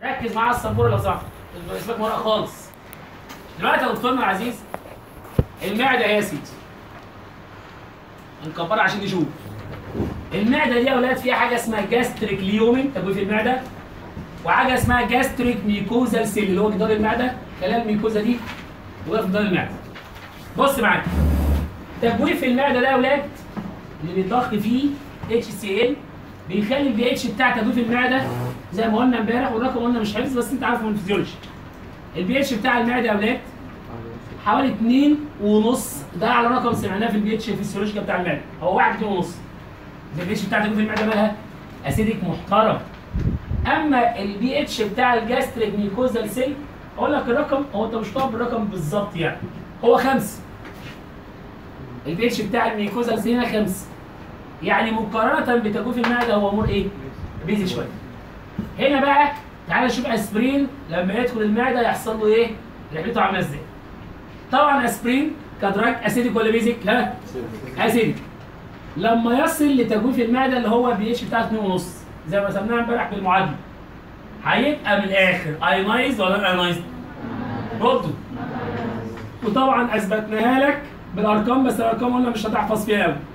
ركز معايا على السبوره لو سمحت اسمك ورقه خالص دلوقتي يا دكتورنا العزيز المعده هي يا سيدي نكبرها عشان نشوف المعده دي يا اولاد فيها حاجه اسمها جاستريك ليومن تجويف المعده وحاجه اسمها جاستريك ميكوزال سيل اللي هو جدار المعده خلايا الميكوزا دي موجوده في جدار المعده بص معايا تجويف المعده ده يا اولاد اللي بيتضخ فيه اتش سي ال بيخلي البي اتش بتاع تجويف المعده زي ما قلنا امبارح والرقم قلنا مش حفظ بس انت عارفه من الفيزيولوجي البي اتش بتاع المعده يا اولاد حوالي 2 ونص ده على رقم سمعناه في البي اتش الفسيولوجيكا بتاع المعده هو 1 2 ونص البي اتش بتاع تجويف المعده مالها اسيدك محترم اما البي اتش بتاع الجاستريك ميكوزال سيل اقول لك الرقم هو انت مش طالب بالرقم بالظبط يعني هو خمسه البي اتش بتاع الميكوزال سيل هنا خمسه يعني مقارنه بتجويف المعده هو امور ايه؟ بيزي شويه هنا بقى تعالى نشوف اسبرين لما يدخل المعده يحصل له ايه؟ رحلته عامله ازاي؟ طبعا اسبرين كدراج اسيدك ولا بيزك؟ ها؟ اسيدك لما يصل لتجويف المعده اللي هو البي اتش بتاعه 2.5 زي ما سميناها امبارح بالمعادله هيبقى من الاخر ايونايزد ولا ايونايزد؟ ردوا وطبعا اثبتناها لك بالارقام بس الارقام قلنا مش هتحفظ فيها قوي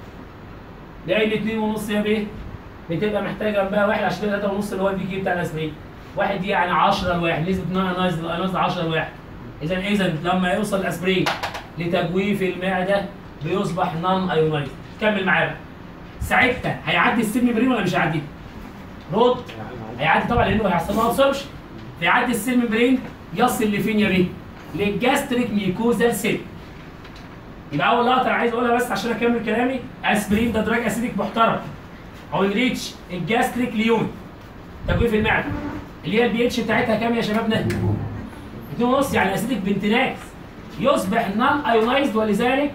لان 2.5 يا بيه بتبقى محتاجه بقى واحد عشان تبقى 3.5 اللي هو البي كي بتاع الاسبرين واحد دي يعني 10 لواحد نسبه نوع ايونايزد الايونايزد 10 لواحد اذا اذا لما يوصل الاسبرين لتجويف المعده بيصبح نون ايونايزد كمل معايا بقى ساعتها هيعدي السيل مبرين ولا مش هيعدي؟ رد هيعدي طبعا لانه هيحصل له ابسوربشن هيعدي السيل مبرين يصل لفين يا بيه؟ للجاستريك ميكوزال سيل يبقى اول لقطه انا عايز اقولها بس عشان اكمل كلامي اسبرين ده دراج اسيدك محترم او نريتش الجاستريك ليون تجويف المعده اللي هي البي اتش بتاعتها كام يا شبابنا؟ 2.5 يعني اسيدك بنت ناس يصبح نون ايونايزد ولذلك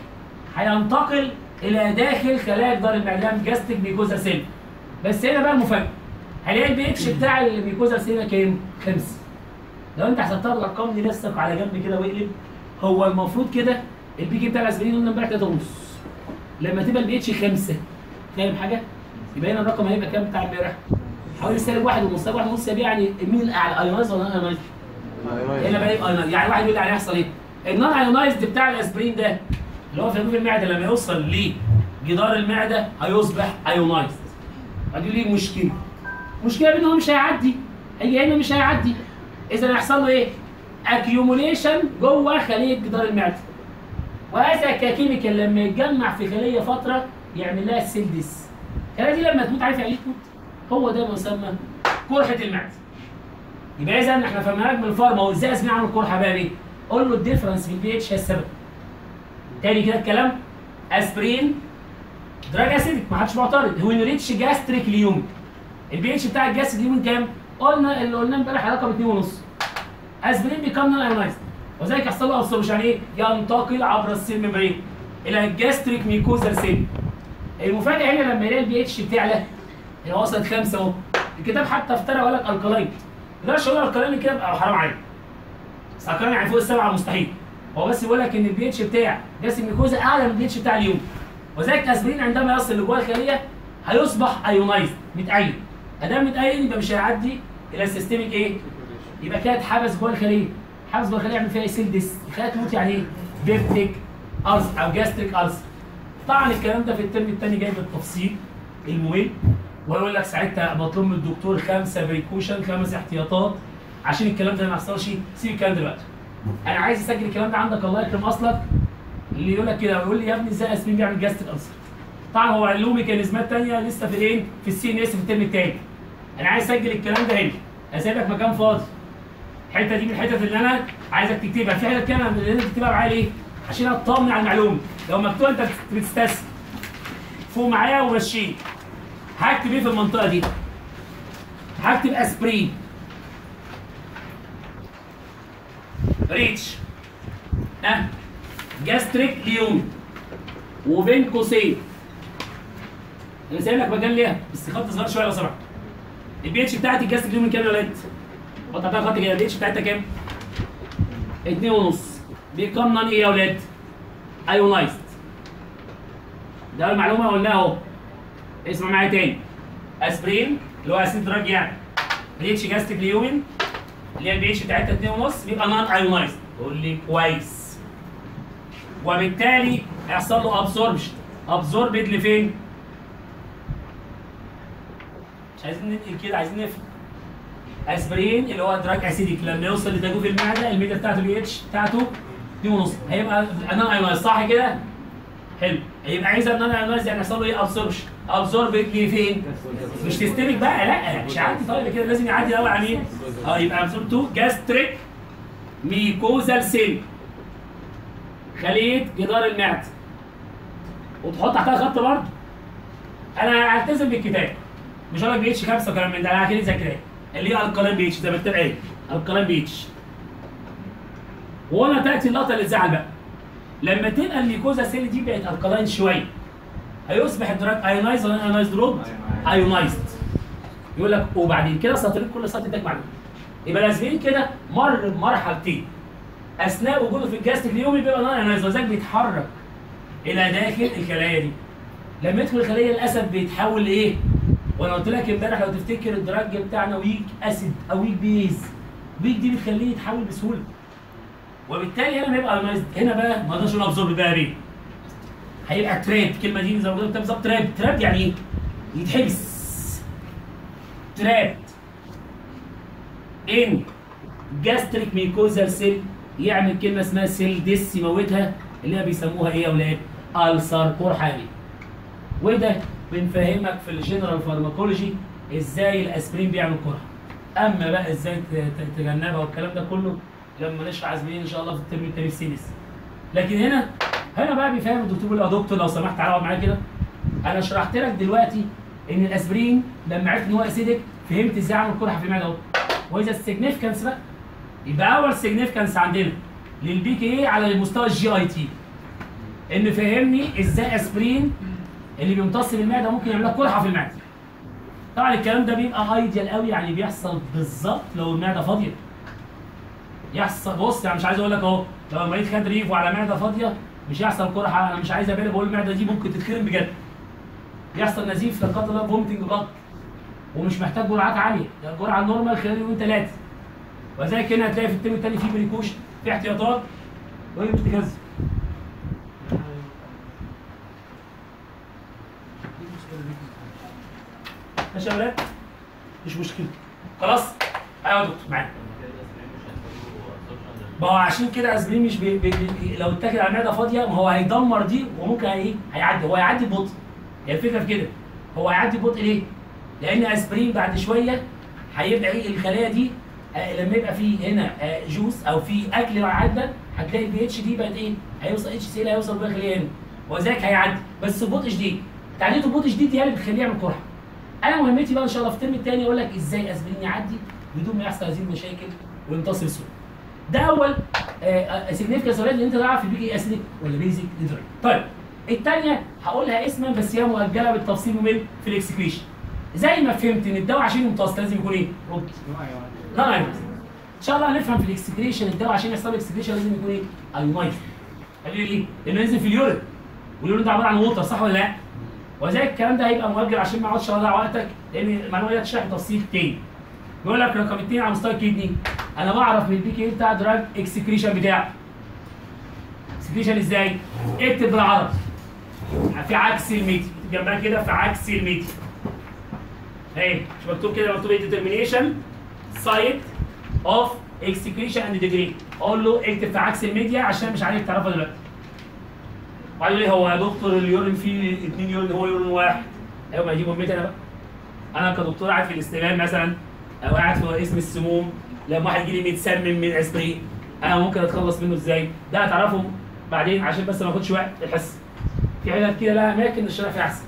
هينتقل الى داخل خلايا جدار المعده جاستريك ميكوزا سيل بس هنا بقى المفاجاه هلاقي البي اتش بتاع الميكوزا سيل كام؟ خمسه لو انت حسبتها بالارقام دي نفسك على جنب كده واقلب هو المفروض كده البي كي بتاع الاسبرين قلنا امبارح 3 ونص لما تبقى البي اتش 5 فاهم حاجه؟ يبقى هنا الرقم هيبقى كام بتاع امبارح؟ حوالي سالب واحد ونص سالب واحد ونص يبقى يعني مين الاعلى ايونايز ولا ايونايز؟ هنا بقى يبقى ايونايز يعني واحد يقول لي يعني هيحصل ايه؟ النون ايونايزد بتاع الاسبرين ده اللي هو في جوف المعده لما يوصل لجدار المعده هيصبح ايونايزد ادي ليه مشكله مشكله ان هو مش هيعدي هيجي هنا مش هيعدي اذا هيحصل له ايه؟ اكيوموليشن جوه خليه جدار المعده وهذا ككيميكال لما يتجمع في خليه فتره يعمل لها سيل ديس الخلايا دي لما تموت عارف يعني ايه تموت؟ هو ده ما يسمى قرحه المعده يبقى اذا احنا فهمناك من الفارما وازاي اسمع عن القرحه بقى ليه؟ قول له الديفرنس في البي اتش هي السبب تاني كده الكلام اسبرين دراج اسيدك ما حدش معترض هو ريتش جاستريك ليوم البي اتش بتاع الجاستريك ليوم كام؟ قلنا اللي قلناه امبارح رقم 2.5 اسبرين بيكام نون ايونايزد وذلك يحصل له ابسوربشن يعني ايه؟ ينتقل عبر السيل ممبرين الى الجاستريك ميكوزال سيل المفاجاه هنا لما يلاقي البي اتش بتعلى هي وصلت خمسه اهو الكتاب حتى افترى وقال لك الكلاين ما اقدرش اقول الكلاين كده يبقى حرام عليك بس الكلاين يعني فوق السبعه مستحيل هو بس بيقول لك ان البي اتش بتاع جاستريك ميكوزا اعلى من البي اتش بتاع اليوم وذلك اسبرين عندما يصل لجوه الخليه هيصبح ايونايزد متأيد ادام متأيد يبقى مش هيعدي الى السيستميك ايه؟ يبقى كده اتحبس جوه الخليه حبس جوه الخليه يعمل فيها سيل ديس الخليه تموت يعني ايه؟ بيبتيك ألس او جاستريك ألس طبعا الكلام ده في الترم الثاني جاي بالتفصيل المهم ويقول لك ساعتها مطلوب من الدكتور خمسه بريكوشن خمس احتياطات عشان الكلام ده ما يحصلش سيب الكلام دلوقتي انا عايز اسجل الكلام ده عندك الله يكرم اصلك اللي يقول لك كده يقول لي يا ابني ازاي اسمين بيعمل جاستريك ألسر طبعا هو له ميكانيزمات ثانيه لسه في الايه؟ في السي ان اس في الترم الثاني انا عايز اسجل الكلام ده هنا اسيب لك مكان فاضي الحته دي من الحتت اللي انا عايزك تكتبها في حتت كده من اللي انت تكتبها معايا ليه؟ عشان اطمن على المعلومه لو مكتوب انت بتستسهل فوق معايا ومشيه هكتب ايه في المنطقه دي؟ هكتب اسبرين ريتش ها جاستريك ليون وبين قوسين انا سايب لك مكان ليها بس خط صغير شويه لو سمحت البي اتش بتاعتي الجاستريك ليون كام يا ولاد؟ حط تحتها خط كده البي اتش بتاعتها كام؟ اتنين ونص بيكم نون ايه يا ولاد؟ ايونايزد ده المعلومه قلناها اهو اسمع معايا تاني اسبرين اللي هو اسيد دراج يعني ريتش جاستيك ليومين اللي هي البي اتش بتاعتها 2 ونص بيبقى نون ايونايزد تقول لي كويس وبالتالي هيحصل له ابسوربشن ابسوربد لفين؟ مش عايزين ننقل كده عايزين نفهم اسبرين اللي هو دراج اسيديك لما يوصل لتجويف المعده الميتا بتاعته البي اتش بتاعته 2 ونص هيبقى نون ايونايز صح كده؟ حلو يبقى عايز نون ايونايز يعني يحصل له ايه ابسوربشن ابسوربد لفين؟ مش تستمك بقى لا مش عادي طيب كده لازم يعدي الاول على مين؟ اه يبقى ابسورب تو جاستريك ميكوزال سيل خليه جدار المعده وتحط تحتها خط برضه انا هلتزم بالكتاب مش هقول لك بي اتش 5 وكلام من ده انا هكتب زي كده اللي هي القلم بي اتش زي ما بكتب ايه القلم بي اتش وهنا تاتي اللقطه اللي تزعل بقى لما تبقى الميكوزا سيل دي بقت الكلاين شويه هيصبح الدراج ايونايز ولا ايونايز رود ايونايزد يقول لك وبعدين كده سطرين كل سطر اداك معلومه يبقى الاسبرين كده مر بمرحلتين اثناء وجوده في الجاستيك اليومي بيبقى نون ايونايز وذلك بيتحرك الى داخل الخلايا دي لما يدخل الخليه للاسف بيتحول لايه؟ وانا قلت لك امبارح لو تفتكر الدراج بتاعنا ويك اسيد او ويك بيز ويك دي بتخليه يتحول بسهوله وبالتالي هنا بيبقى ايونايزد هنا بقى ما اقدرش اقول ابزورب بقى ليه؟ هيبقى تراب الكلمه دي زي ما قلت بالظبط تراب تراب يعني ايه؟ يتحبس تراب ان جاستريك ميكوزال سيل يعمل كلمه اسمها سيل ديس يموتها اللي هي بيسموها ايه يا اولاد؟ السر قرحه دي وده بنفهمك في الجنرال فارماكولوجي ازاي الاسبرين بيعمل قرحه اما بقى ازاي ت- ت- تتجنبها والكلام ده كله لما نشرح اسبرين ان شاء الله في الترم التاني في سينس لكن هنا هنا بقى بيفهم الدكتور بيقول له يا دكتور لو سمحت تعالى اقعد معايا كده انا شرحت لك دلوقتي ان الاسبرين لما عرفت ان هو اسيدك فهمت ازاي اعمل قرحه في المعده اهو واذا السيجنيفيكانس بقى يبقى اول سيجنيفيكانس عندنا للبي كي اي على المستوى الجي اي تي ان فهمني ازاي اسبرين اللي بيمتص بالمعده ممكن يعمل لك قرحه في المعده طبعا الكلام ده بيبقى ايديال قوي يعني بيحصل بالظبط لو المعده فاضيه يحصل بص يعني مش عايز اقول لك اهو لو المريض خد ريف وعلى معده فاضيه مش هيحصل قرحه انا مش عايز ابالغ بقول المعده دي ممكن تتخرم بجد يحصل نزيف لا قدر الله فومتنج بط ومش محتاج جرعات عاليه ده الجرعه النورمال خلال يومين ثلاثه وذلك هنا هتلاقي في الترم الثاني في بريكوش في احتياطات وهي بتتكذب ماشي يا ولاد مش مشكله خلاص ايوه يا دكتور معاك ما هو عشان كده اسبرين مش بي بي بي لو اتاكل على معده فاضيه ما هو هيدمر دي وممكن ايه هيعدي هو هيعدي ببطء هي الفكره في كده هو هيعدي ببطء ليه؟ لان اسبرين بعد شويه هيبقى ايه الخلايا دي آه لما يبقى في هنا آه جوس او في اكل عدى هتلاقي البي اتش دي بقت ايه؟ هيوصل اتش سي ال هيوصل جوه الخليه هنا وذلك هيعدي بس ببطء شديد تعديته ببطء شديد دي هي اللي بتخليه يعمل قرحه انا مهمتي بقى ان شاء الله في الترم الثاني اقول لك ازاي اسبرين يعدي بدون ما يحصل هذه المشاكل ويمتص بسهوله ده اول سيجنيفيكانس اللي انت تعرف البيك ايه اسيدك ولا بيزك ديدرين طيب الثانيه هقولها اسما بس هي مؤجله بالتفصيل ممل في الاكسكريشن زي ما فهمت ان الدواء عشان يمتص لازم يكون ايه؟ رد لا ايونايز ان شاء الله هنفهم في الاكسكريشن الدواء عشان يحصل له اكسكريشن لازم يكون ايه؟ ايونايز قال لي ليه؟ لانه ينزل في اليورين واليورين ده عباره عن ووتر صح ولا لا؟ وذلك الكلام ده هيبقى مؤجل عشان ما اقعدش اضيع وقتك لان المعلومه دي هتشرح تفصيل تاني بيقول لك رقم اثنين على مستوى الكدني انا بعرف من البي كي بتاع دراج اكسكريشن بتاعه اكسكريشن ازاي؟ اكتب بالعربي في عكس الميدي جنبها كده في عكس الميدي اهي مش مكتوب كده مكتوب ايه ديترمينيشن سايت اوف اكسكريشن اند ديجري اقول له اكتب في عكس الميديا عشان مش عارف تعرفها دلوقتي وبعدين يقول لي هو يا دكتور اليورين فيه اثنين يورين هو يورين واحد ايوه ما دي مهمتي انا بقى انا كدكتور قاعد في الاستلام مثلا او قاعد في اسم السموم لما واحد يجي لي متسمم من اسبرين انا ممكن اتخلص منه ازاي؟ ده هتعرفه بعدين عشان بس ما اخدش وقت الحس في حاجات كده لها اماكن الشرح فيها احسن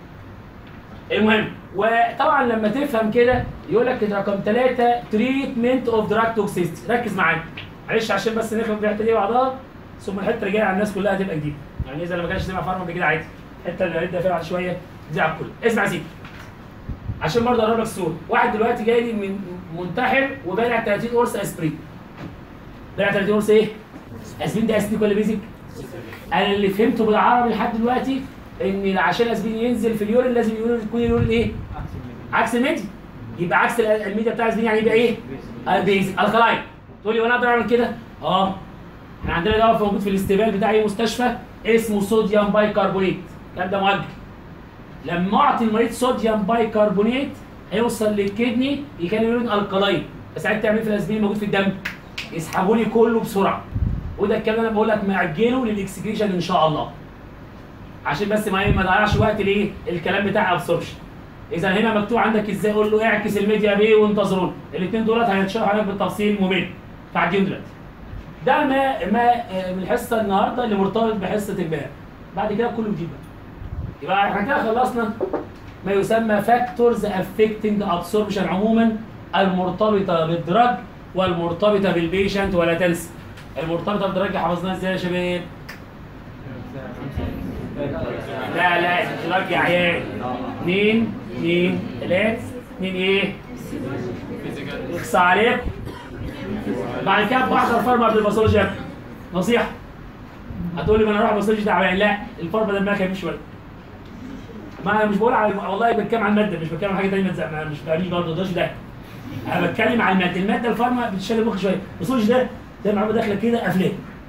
المهم وطبعا لما تفهم كده يقول لك رقم ثلاثة تريتمنت اوف دراج توكسيستي ركز معايا معلش عشان بس نفهم الحته دي بعضها ثم الحته اللي جايه على الناس كلها هتبقى جديده يعني اذا ما كانش سمع فارما كده عادي الحته اللي هنبدا فيها بعد شويه دي على الكل اسمع يا سيدي عشان برضه اقرب لك الصوره واحد دلوقتي جاي لي من منتحر وبالع 30 قرص اسبرين بالع 30 قرص ايه؟ اسبرين ده اسيديك ولا بيزك؟ انا اللي فهمته بالعربي لحد دلوقتي ان عشان الاسبرين ينزل في اليورين لازم اليورين يكون اليورين ايه؟ عكس الميدي يبقى عكس ال- الميديا بتاع الاسبرين يعني يبقى ايه؟ البيز الكلاين تقول لي وانا اقدر اعمل كده؟ اه احنا عندنا دواء موجود في الاستقبال بتاع اي مستشفى اسمه صوديوم بايكربونات الكلام ده مؤجل لما اعطي المريض صوديوم بايكربونات هيوصل للكدني يخلي لون الكلاين بس عايز تعمل إيه في الاسبرين موجود في الدم يسحبوا لي كله بسرعه وده الكلام اللي انا بقول لك ماجله للاكسكريشن ان شاء الله عشان بس ما ما ضيعش وقت ليه الكلام بتاع ابسوربشن اذا هنا مكتوب عندك ازاي اقول له اعكس الميديا بيه وانتظرون الاثنين دولت هيتشرحوا عليك بالتفصيل ممل تعديهم دلوقتي ده ما ما آه، من الحصه النهارده اللي مرتبط بحصه امبارح بعد كده كله جديد بقى يبقى احنا كده خلصنا ما يسمى فاكتورز افكتنج ابسوربشن عموما المرتبطه بالدراج والمرتبطه بالبيشنت ولا تنسى المرتبطه بالدراج حفظناها ازاي يا شباب؟ لا لا الدراج يا عيال اثنين اثنين ثلاثة اثنين ايه؟ اقصى عليك بعد كده بحضر فارما قبل الباثولوجي يا ابني. نصيحة هتقول لي ما انا اروح الباثولوجي تعبان لا الفارما ده دماغها خفيف شوية ما انا مش بقول على والله بتكلم عن الماده مش بتكلم عن حاجه ثانيه ما أنا مش بعملش برضه ده ده انا بتكلم عن الماده الماده الفارما بتشغل المخ شويه الباثولوجي ده زي ما عم داخله كده افلام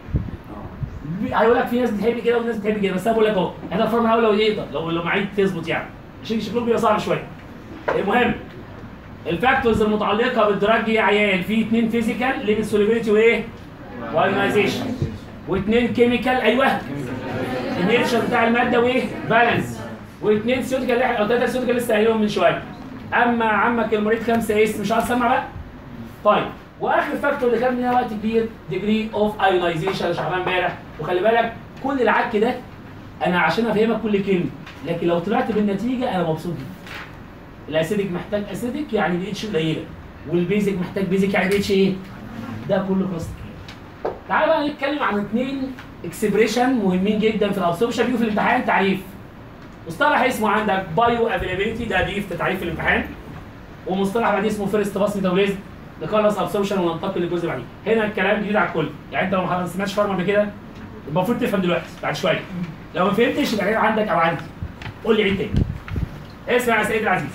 هيقول لك في ناس بتحب كده وناس بتحب كده بس انا بقول لك اهو احنا الفارما الاول لو يقدر لو لو معيد تظبط يعني عشان شكلهم بيبقى صعب شويه المهم الفاكتورز المتعلقه بالدراج يا عيال في اثنين فيزيكال ليميت سوليبيليتي وايه؟ وايونايزيشن واثنين كيميكال ايوه النيتشر بتاع الماده وايه؟ بالانس واثنين سيوتيكال او ثلاثه سيوتيكال لسه قايلهم من شويه اما عمك المريض خمسه اسم مش عايز تسمع بقى؟ طيب واخر فاكتور اللي خد مننا وقت كبير ديجري اوف ايونايزيشن اللي شرحناه امبارح وخلي بالك كل العك ده انا عشان افهمك كل كلمه لكن لو طلعت بالنتيجه انا مبسوط جدا الاسيدك محتاج اسيدك يعني بي اتش قليله والبيزك محتاج بيزك يعني بي اتش ايه؟ ده كله كلاس تعالى بقى نتكلم عن اثنين اكسبريشن مهمين جدا في الابسوربشن بيجوا في الامتحان تعريف مصطلح اسمه عندك بايو افيلابيلتي ده دي في تعريف الامتحان ومصطلح بعدين اسمه فيرست باس ميتابوليزم نخلص ابسوربشن وننتقل للجزء اللي بعديه هنا الكلام جديد على الكل يعني انت لو ما سمعتش فارما قبل كده المفروض تفهم دلوقتي بعد شويه لو ما فهمتش يبقى عيب عندك او عندي قول لي عيد تاني اسمع يا سيدي العزيز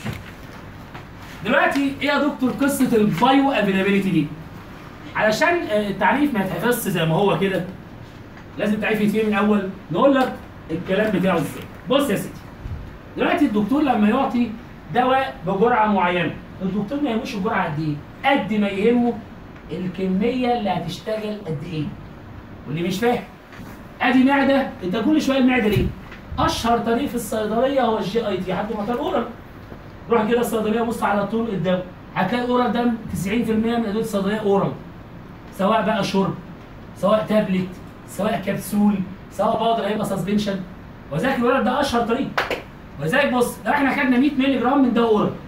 دلوقتي ايه يا دكتور قصه البايو افيلابيلتي دي علشان آه، التعريف ما يتحفظش زي ما هو كده لازم التعريف يتفهم من الاول نقول لك الكلام بتاعه ازاي بص يا سيدي دلوقتي الدكتور لما يعطي دواء بجرعه معينه الدكتور ما يهموش الجرعه قد ايه قد ما يهمه الكميه اللي هتشتغل قد ايه واللي مش فاهم ادي معده انت كل شويه المعده ليه اشهر طريق في الصيدليه هو الجي اي تي حد معتبر اورال روح كده الصيدليه بص على طول الدواء هتلاقي اورال ده 90% من ادويه الصيدليه اورال سواء بقى شرب سواء تابلت سواء كبسول سواء باودر هيبقى سسبنشن وذلك الاورال ده اشهر طريق ولذلك بص لو احنا خدنا 100 مللي جرام من دواء اورال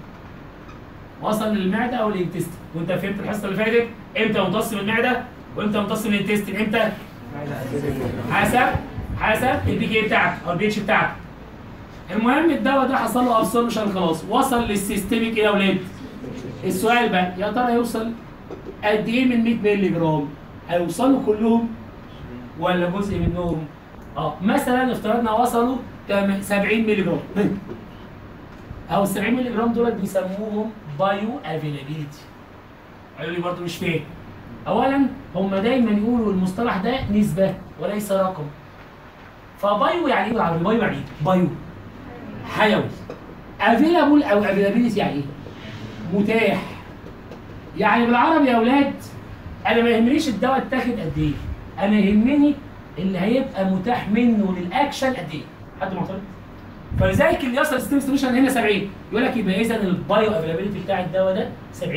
وصل للمعده او الانتستين وانت فهمت الحصه اللي فاتت امتى ممتص من المعده وامتى ممتص من الانتستين امتى حسب حسب البي كي بتاعته او البي اتش بتاعته المهم الدواء ده حصل له ابسوربشن خلاص وصل للسيستميك ايه يا اولاد السؤال بقى يا ترى هيوصل قد ايه من 100 مللي جرام هيوصلوا كلهم ولا جزء منهم اه مثلا افترضنا وصلوا تم- 70 مللي جرام او ال 70 مللي جرام دول بيسموهم بايو افيلابيلتي قالوا لي برضه مش فاهم اولا هم دايما يقولوا المصطلح ده نسبه وليس رقم فبايو يعني ايه بالعربي بايو يعني ايه بايو حيوي افيلابل او افيلابيلتي يعني ايه متاح يعني بالعربي يا اولاد انا ما يهمنيش الدواء اتاخد قد ايه انا يهمني اللي هيبقى متاح منه للاكشن قد ايه حد معترض فلذلك اللي يصل ستيم سوليوشن هنا 70 يقول لك يبقى اذا البايو افيلابيلتي بتاع الدواء ده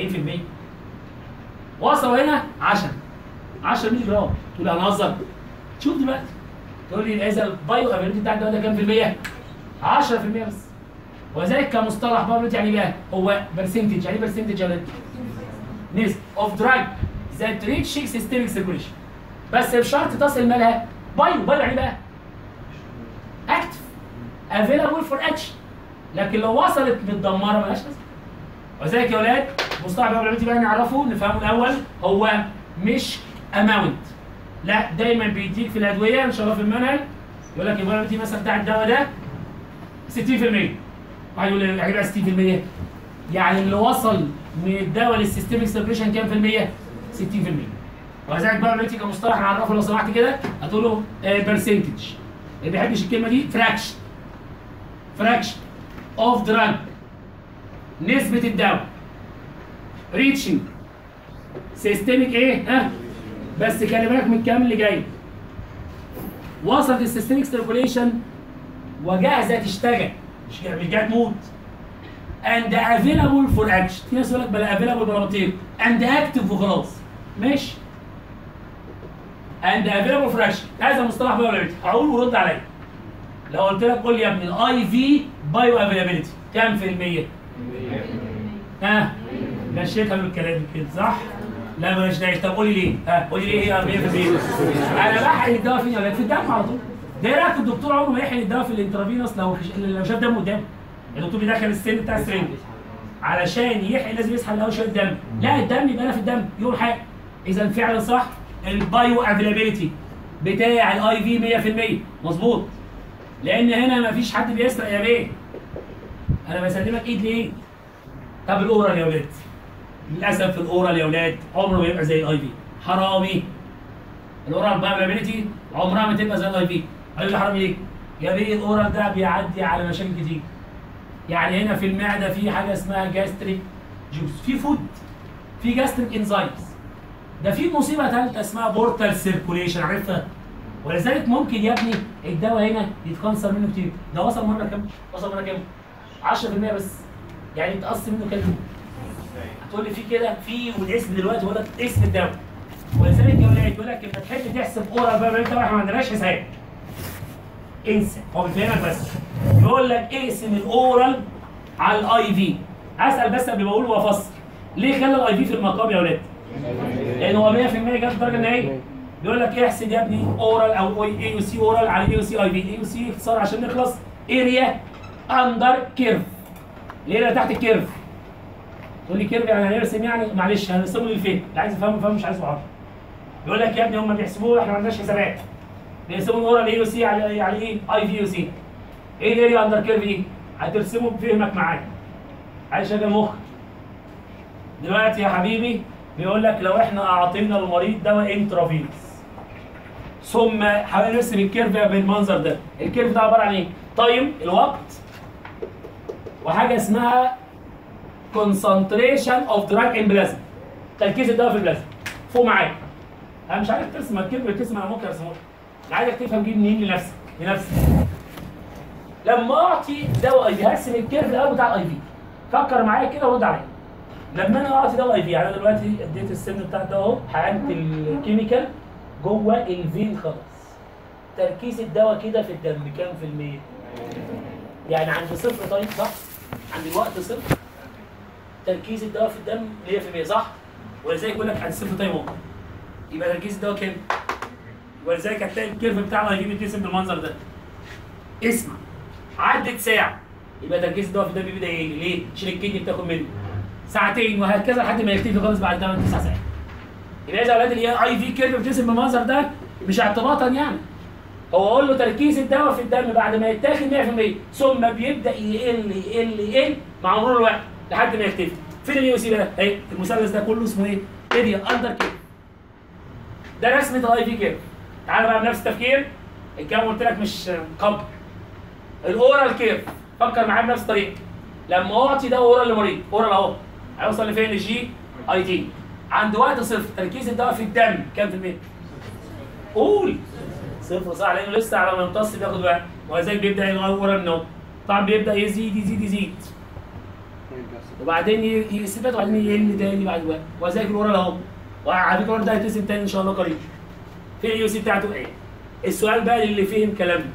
70% وصلوا هنا 10 10 مللي جرام تقول انا هزر شوف دلوقتي تقول لي اذا البايو افيلابيلتي بتاع الدواء ده كام في المية؟ 10% بس وذلك كمصطلح بايو يعني بقى هو برسنتج يعني برسنتج يا ولاد نسبة اوف دراج ذات ريتش سيستميك سيركوليشن بس بشرط تصل مالها بايو بايو يعني بقى اكتف افيلابل فور اكشن لكن لو وصلت متدمره مالهاش لازمه وذلك يا ولاد مصطلح بايو بقى نعرفه نفهمه الاول هو مش اماونت لا دايما بيديك في الادويه ان شاء الله في المنهج يقول لك الفيرابيلتي مثلا بتاع الدواء ده 60% واحد يقول لي هيبقى 60% يعني اللي وصل من الدواء للسيستميك سيركيشن كام في المية؟ 60% ولذلك بقى دلوقتي كمصطلح نعرفه لو سمحت كده هتقول له برسنتج اللي ما بيحبش الكلمه دي فراكشن فراكشن اوف دراج نسبه الدواء ريتشنج سيستميك ايه ها بس خلي بالك من الكلام اللي جاي وصلت السيستميك سيركوليشن وجاهزه تشتغل مش جايه مش جايه تموت اند افيلابل فور اكشن في ناس يقول لك بلا افيلابل بلا بطيء اند اكتف وخلاص ماشي اند افيلابل فور اكشن هذا مصطلح بايو اقول ورد عليا لو قلت لك قول لي يا ابني الاي في بايو افيلابيلتي كام في المية؟ ها مشيتها بالكلام كده صح؟ لا مالهاش داعي طب قولي ليه؟ ها قولي ليه هي 100% انا بحقن الدواء فين ولا في الدم على طول ده ايه رايك الدكتور عمره ما يحقن الدواء في الانترافينوس لو لو شاف دم قدامه الدكتور بيدخل السن بتاع السرنج علشان يحقن لازم يسحب الاول شويه دم لا الدم يبقى انا في الدم يوم حاجه اذا فعلا صح البايو افيلابيلتي بتاع الاي في 100% مظبوط لان هنا ما فيش حد بيسرق يا بيه انا بسلمك ايد ليه طب الاورال يا ولاد للاسف الاورال يا ولاد عمره ما يبقى زي الاي في حرامي الاورال بايو عمرها ما تبقى زي الاي في قال لي حرامي ليه يا بيه الاورال ده بيعدي على مشاكل كتير يعني هنا في المعده في حاجه اسمها جاستريك جوس في فود في جاستريك انزايمز ده في مصيبه ثالثه اسمها بورتال سيركوليشن عارفها ولذلك ممكن يا ابني الدواء هنا يتكنسر منه كتير ده وصل مره كام وصل مره كام 10% بس يعني يتقص منه كام هتقول لي في كده في والاسم دلوقتي بيقول لك اسم الدواء ولذلك يا ولاد يقول لك انت تحب تحسب اورال بقى انت احنا ما عندناش حساب انسى هو بيفهمك بس يقول لك اقسم الاورال على الاي في اسال بس قبل ما اقول وافسر ليه خلى الاي في في المقام يا ولاد؟ لان هو 100% جاب الدرجه النهائيه يقول لك احسب يا ابني اورال او اي يو سي اورال على اي يو سي اي في اي يو سي اختصار عشان نخلص اريا اندر كيرف الاريا تحت الكيرف تقول لي كيرف يعني هنرسم يعني معلش هنرسمه للفهم اللي عايز يفهم يفهم مش عايز يعرف يقول لك يا ابني هم بيحسبوه احنا ما عندناش حسابات بيقسموا الاورال اي يو سي على على ايه اي في يو سي ايه الاريا اندر كيرف دي هترسمه بفهمك معايا عايز شغل مخ دلوقتي يا حبيبي بيقول لك لو احنا اعطينا المريض دواء انترافينوس ثم حاول نرسم الكيرف بالمنظر ده الكيرف ده عباره عن ايه تايم الوقت وحاجه اسمها concentration اوف دراج ان بلازما تركيز الدواء في البلازما فوق معايا انا مش عارف ترسم الكيرف بترسم انا ممكن ارسمه لك انا عايزك تفهم دي منين لنفسك لنفسك لما اعطي دواء اي في هرسم الكيرف الاول بتاع الاي في فكر معايا كده ورد عليا لما انا اعطي دواء اي في يعني انا دلوقتي اديت السن بتاع الدواء اهو حقنت الكيميكال جوه الفين خلاص تركيز الدواء كده في الدم كام في المية؟ يعني عند صفر طيب صح؟ عند الوقت صفر تركيز الدواء في الدم 100% صح؟ ولذلك يقول لك عند صفر طيب اهو يبقى تركيز الدواء كام؟ ولذلك هتلاقي الكيرف بتاعنا هيجيب يترسم بالمنظر ده اسمع عدت ساعة يبقى تركيز الدواء في الدم بيبدا يقل ليه؟ عشان الكدني بتاخد منه ساعتين وهكذا لحد ما يختفي خالص بعد 8 9 ساعات يبقى اذا اولاد اللي هي اي في كيرف بترسم بالمنظر ده مش اعتباطا يعني هو اقول له تركيز الدواء في الدم بعد ما يتاخد 100% ثم بيبدا يقل يقل يقل مع مرور الوقت لحد ما يختفي فين اليو سي بقى؟ اهي المثلث ده كله اسمه ايه؟ اريا اندر كيرف ده رسمه الاي في كيرف تعالى بقى بنفس التفكير الكلام قلت لك مش قبل الاورال كيرف فكر معايا بنفس الطريقه لما اعطي ده اورال لمريض اورال اهو هيوصل لفين للجي اي تي عند وقت صفر تركيز الدواء في الدم كام في المية؟ قول صفر صح لانه لسه على ما يمتص بياخد وقت ولذلك بيبدا يغير النوم طبعا بيبدا يزيد يزيد يزيد وبعدين ي- يثبت وبعدين يقل تاني بعد وقت ولذلك الاورال اهو وعلى فكره الأورال ده هيترسم تاني ان شاء الله قريب فين اليو سي بتاعته ايه؟ السؤال بقى اللي فهم كلامنا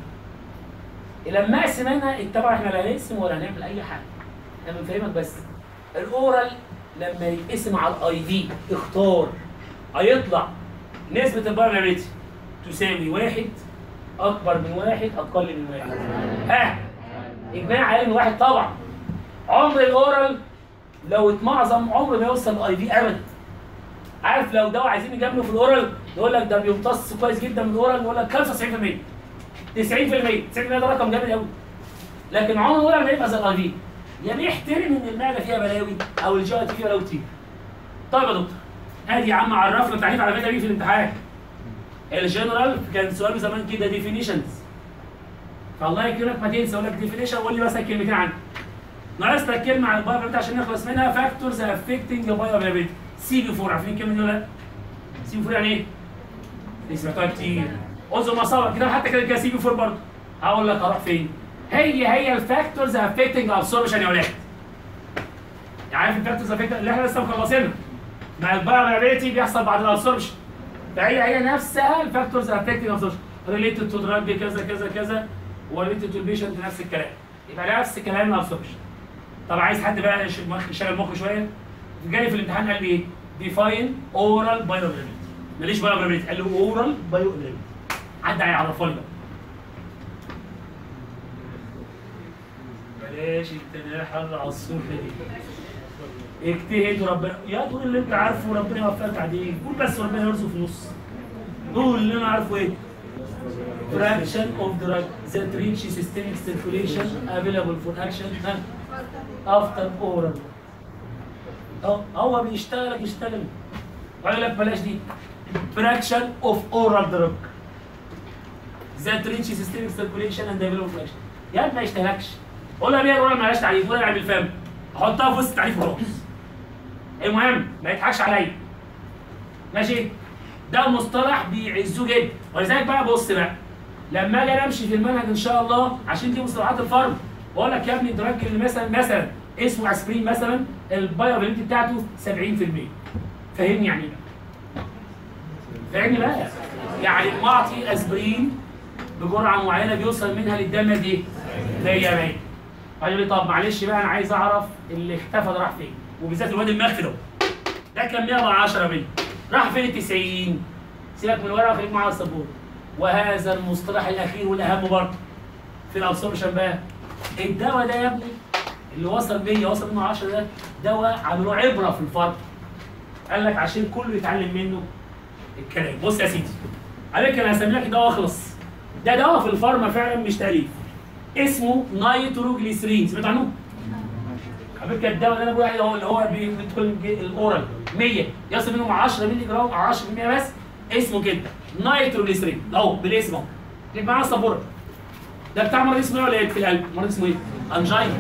لما اقسم انا طبعا احنا لا هنقسم ولا هنعمل اي حاجه انا بنفهمك بس الاورال لما يتقسم على الاي في اختار هيطلع نسبة البارامتر تساوي واحد أكبر من واحد أقل من واحد ها إجماع عالي من واحد طبعا عمر الأورال لو اتمعظم عمر ما يوصل الاي في أبدا عارف لو دواء عايزين يجاملوا في الأورال يقول لك ده بيمتص كويس جدا من الأورال يقول لك 95% 90% 90% ده رقم جامد قوي لكن عمر الأورال ما يبقى زي الاي في يا بيحترم ان المعده فيها بلاوي او الجي تي فيها بلاوي كتير طيب يا دكتور ادي يا عم عرفنا التعريف على فكره بيه في الامتحان الجنرال كان سؤال زمان كده ديفينيشنز فالله يكرمك ما تنسى اقول لك ديفينيشن وقول لي مثلا كلمتين عنه ناقص لك كلمه عن البايو عشان نخلص منها فاكتورز افكتنج بايو سي بي 4 عارفين الكلمه دي ولا لا؟ سي بي 4 يعني ايه؟ دي سمعتوها كتير انظر مصور كده حتى كده كده سي بي 4 برضه هقول لك اروح فين؟ هي هي الفاكتورز افكتنج ابسوربشن يا ولاد يعني عارف الفاكتورز افكتنج اللي احنا لسه مخلصينها مع البايو بيحصل بعد الابسوربشن فهي هي نفسها الفاكتورز افكتنج ابسوربشن ريليتد تو دراج كذا كذا كذا وريليتد تو البيشنت نفس الكلام يبقى نفس كلام الابسوربشن طب عايز حد بقى يش- مخ- يشغل مخه شويه جالي في الامتحان قال لي ايه؟ ديفاين اورال بايو ماليش بايو قال له اورال بايو حد هيعرفه لي بقى بلاش التناحة على الصبح دي اجتهد وربنا يا تقول اللي انت عارفه وربنا يوفقك عليه قول بس ربنا يرزقه في النص قول اللي انا عارفه ايه fraction of drug that reach systemic circulation available for action after oral اه هو بيشتغل يشتغل وقال لك بلاش دي fraction of oral drug that reach systemic circulation and available for action يا ابني ما يشتغلكش قولها بيها الاورال مالهاش تعريف قولها يعني بالفهم احطها في وسط التعريف وخلاص المهم ما يضحكش عليا ماشي ده مصطلح بيعزوه جدا ولذلك بقى بص بقى لما اجي امشي في المنهج ان شاء الله عشان دي مصطلحات الفرد بقول لك يا ابني الدراج اللي مثلا مثلا اسمه اسبرين مثلا البايوابيلتي بتاعته 70% فاهمني يعني ايه بقى؟ فاهمني بقى يعني معطي اسبرين بجرعه معينه بيوصل منها للدم قد ايه؟ 100 100 قال لي طب معلش بقى انا عايز اعرف اللي اختفى ده راح فين وبالذات الواد المخفي ده ده كان 110 منه راح فين ال 90 سيبك من الورقه وخليك معايا على السبوره وهذا المصطلح الاخير والاهم برضه في الابسوربشن بقى الدواء ده يا ابني اللي وصل 100 وصل منه 10 ده دواء عملوه عبره في الفرد قال لك عشان كله يتعلم منه الكلام بص يا سيدي عليك انا هسمي لك الدواء اخلص ده دواء في الفارما فعلا مش تاليف اسمه نايتروجليسرين سمعت عنه؟ على فكره الدواء اللي انا بقول عليه هو اللي هو بيدخل الج- الاورال 100 يصل منهم 10 مللي جرام او 10% بس اسمه كده نايتروجليسرين اهو بالاسم اهو اللي معاه السبوره ده بتاع مرض اسمه ايه ولا ايه في القلب؟ مرض اسمه ايه؟ انجينا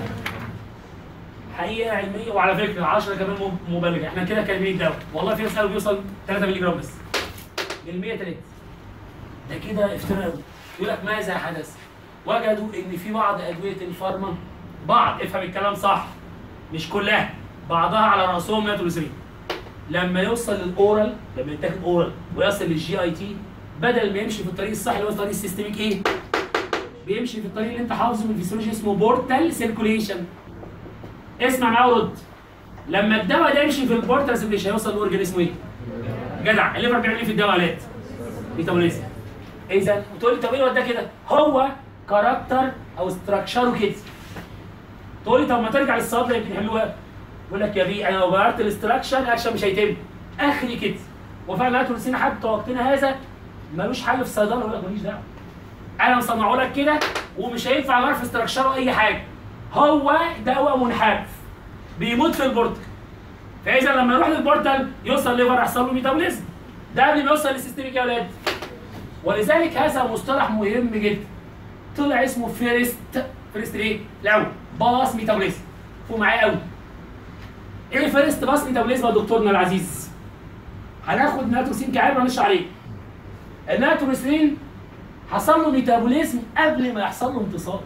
حقيقه علميه وعلى فكره 10 كمان مب- مبالغه احنا كده كلمين دواء والله في ناس قالوا بيوصل 3 مللي جرام بس من 100 3 ده كده افتراء قوي يقول لك ماذا حدث؟ وجدوا ان في بعض ادويه الفارما بعض افهم الكلام صح مش كلها بعضها على راسهم ناتروسرين لما يوصل للاورال لما يتاخد اورال ويصل للجي اي تي بدل ما يمشي في الطريق الصح اللي هو الطريق السيستميك ايه؟ بيمشي في الطريق اللي انت حافظه من الفسيولوجي اسمه بورتال سيركوليشن اسمع معايا ورد لما الدواء ده يمشي في البورتال سيركوليشن هيوصل لاورجن اسمه ايه؟ جدع الليفر بيعمل ايه في الدوالات؟ ميتابوليزم اذا تقول لي طب ايه ده كده؟ هو كاركتر او استراكشره كده تقول لي طب ما ترجع للصيادله يمكن يحلوها يقول لك يا بيه انا لو غيرت الاستراكشر الاكشن مش هيتم اخري كده وفعلا ناتروسين حتى وقتنا هذا ملوش حل في الصيدله يقول لك ماليش دعوه انا مصنعه لك كده ومش هينفع اغير في استراكشره اي حاجه هو دواء منحرف بيموت في البورتال فاذا لما يروح للبورتال يوصل ليفر يحصل له ميتابوليزم ده قبل ما يوصل للسيستميك يا ولاد ولذلك هذا مصطلح مهم جدا طلع اسمه فيرست فيرست ايه؟ الاول باص ميتابوليزم فوق معايا قوي ايه فيرست باص ميتابوليزم يا دكتورنا العزيز؟ هناخد ناتروسين كعبره مش عليه الناتروسين حصل له ميتابوليزم قبل ما يحصل له امتصاص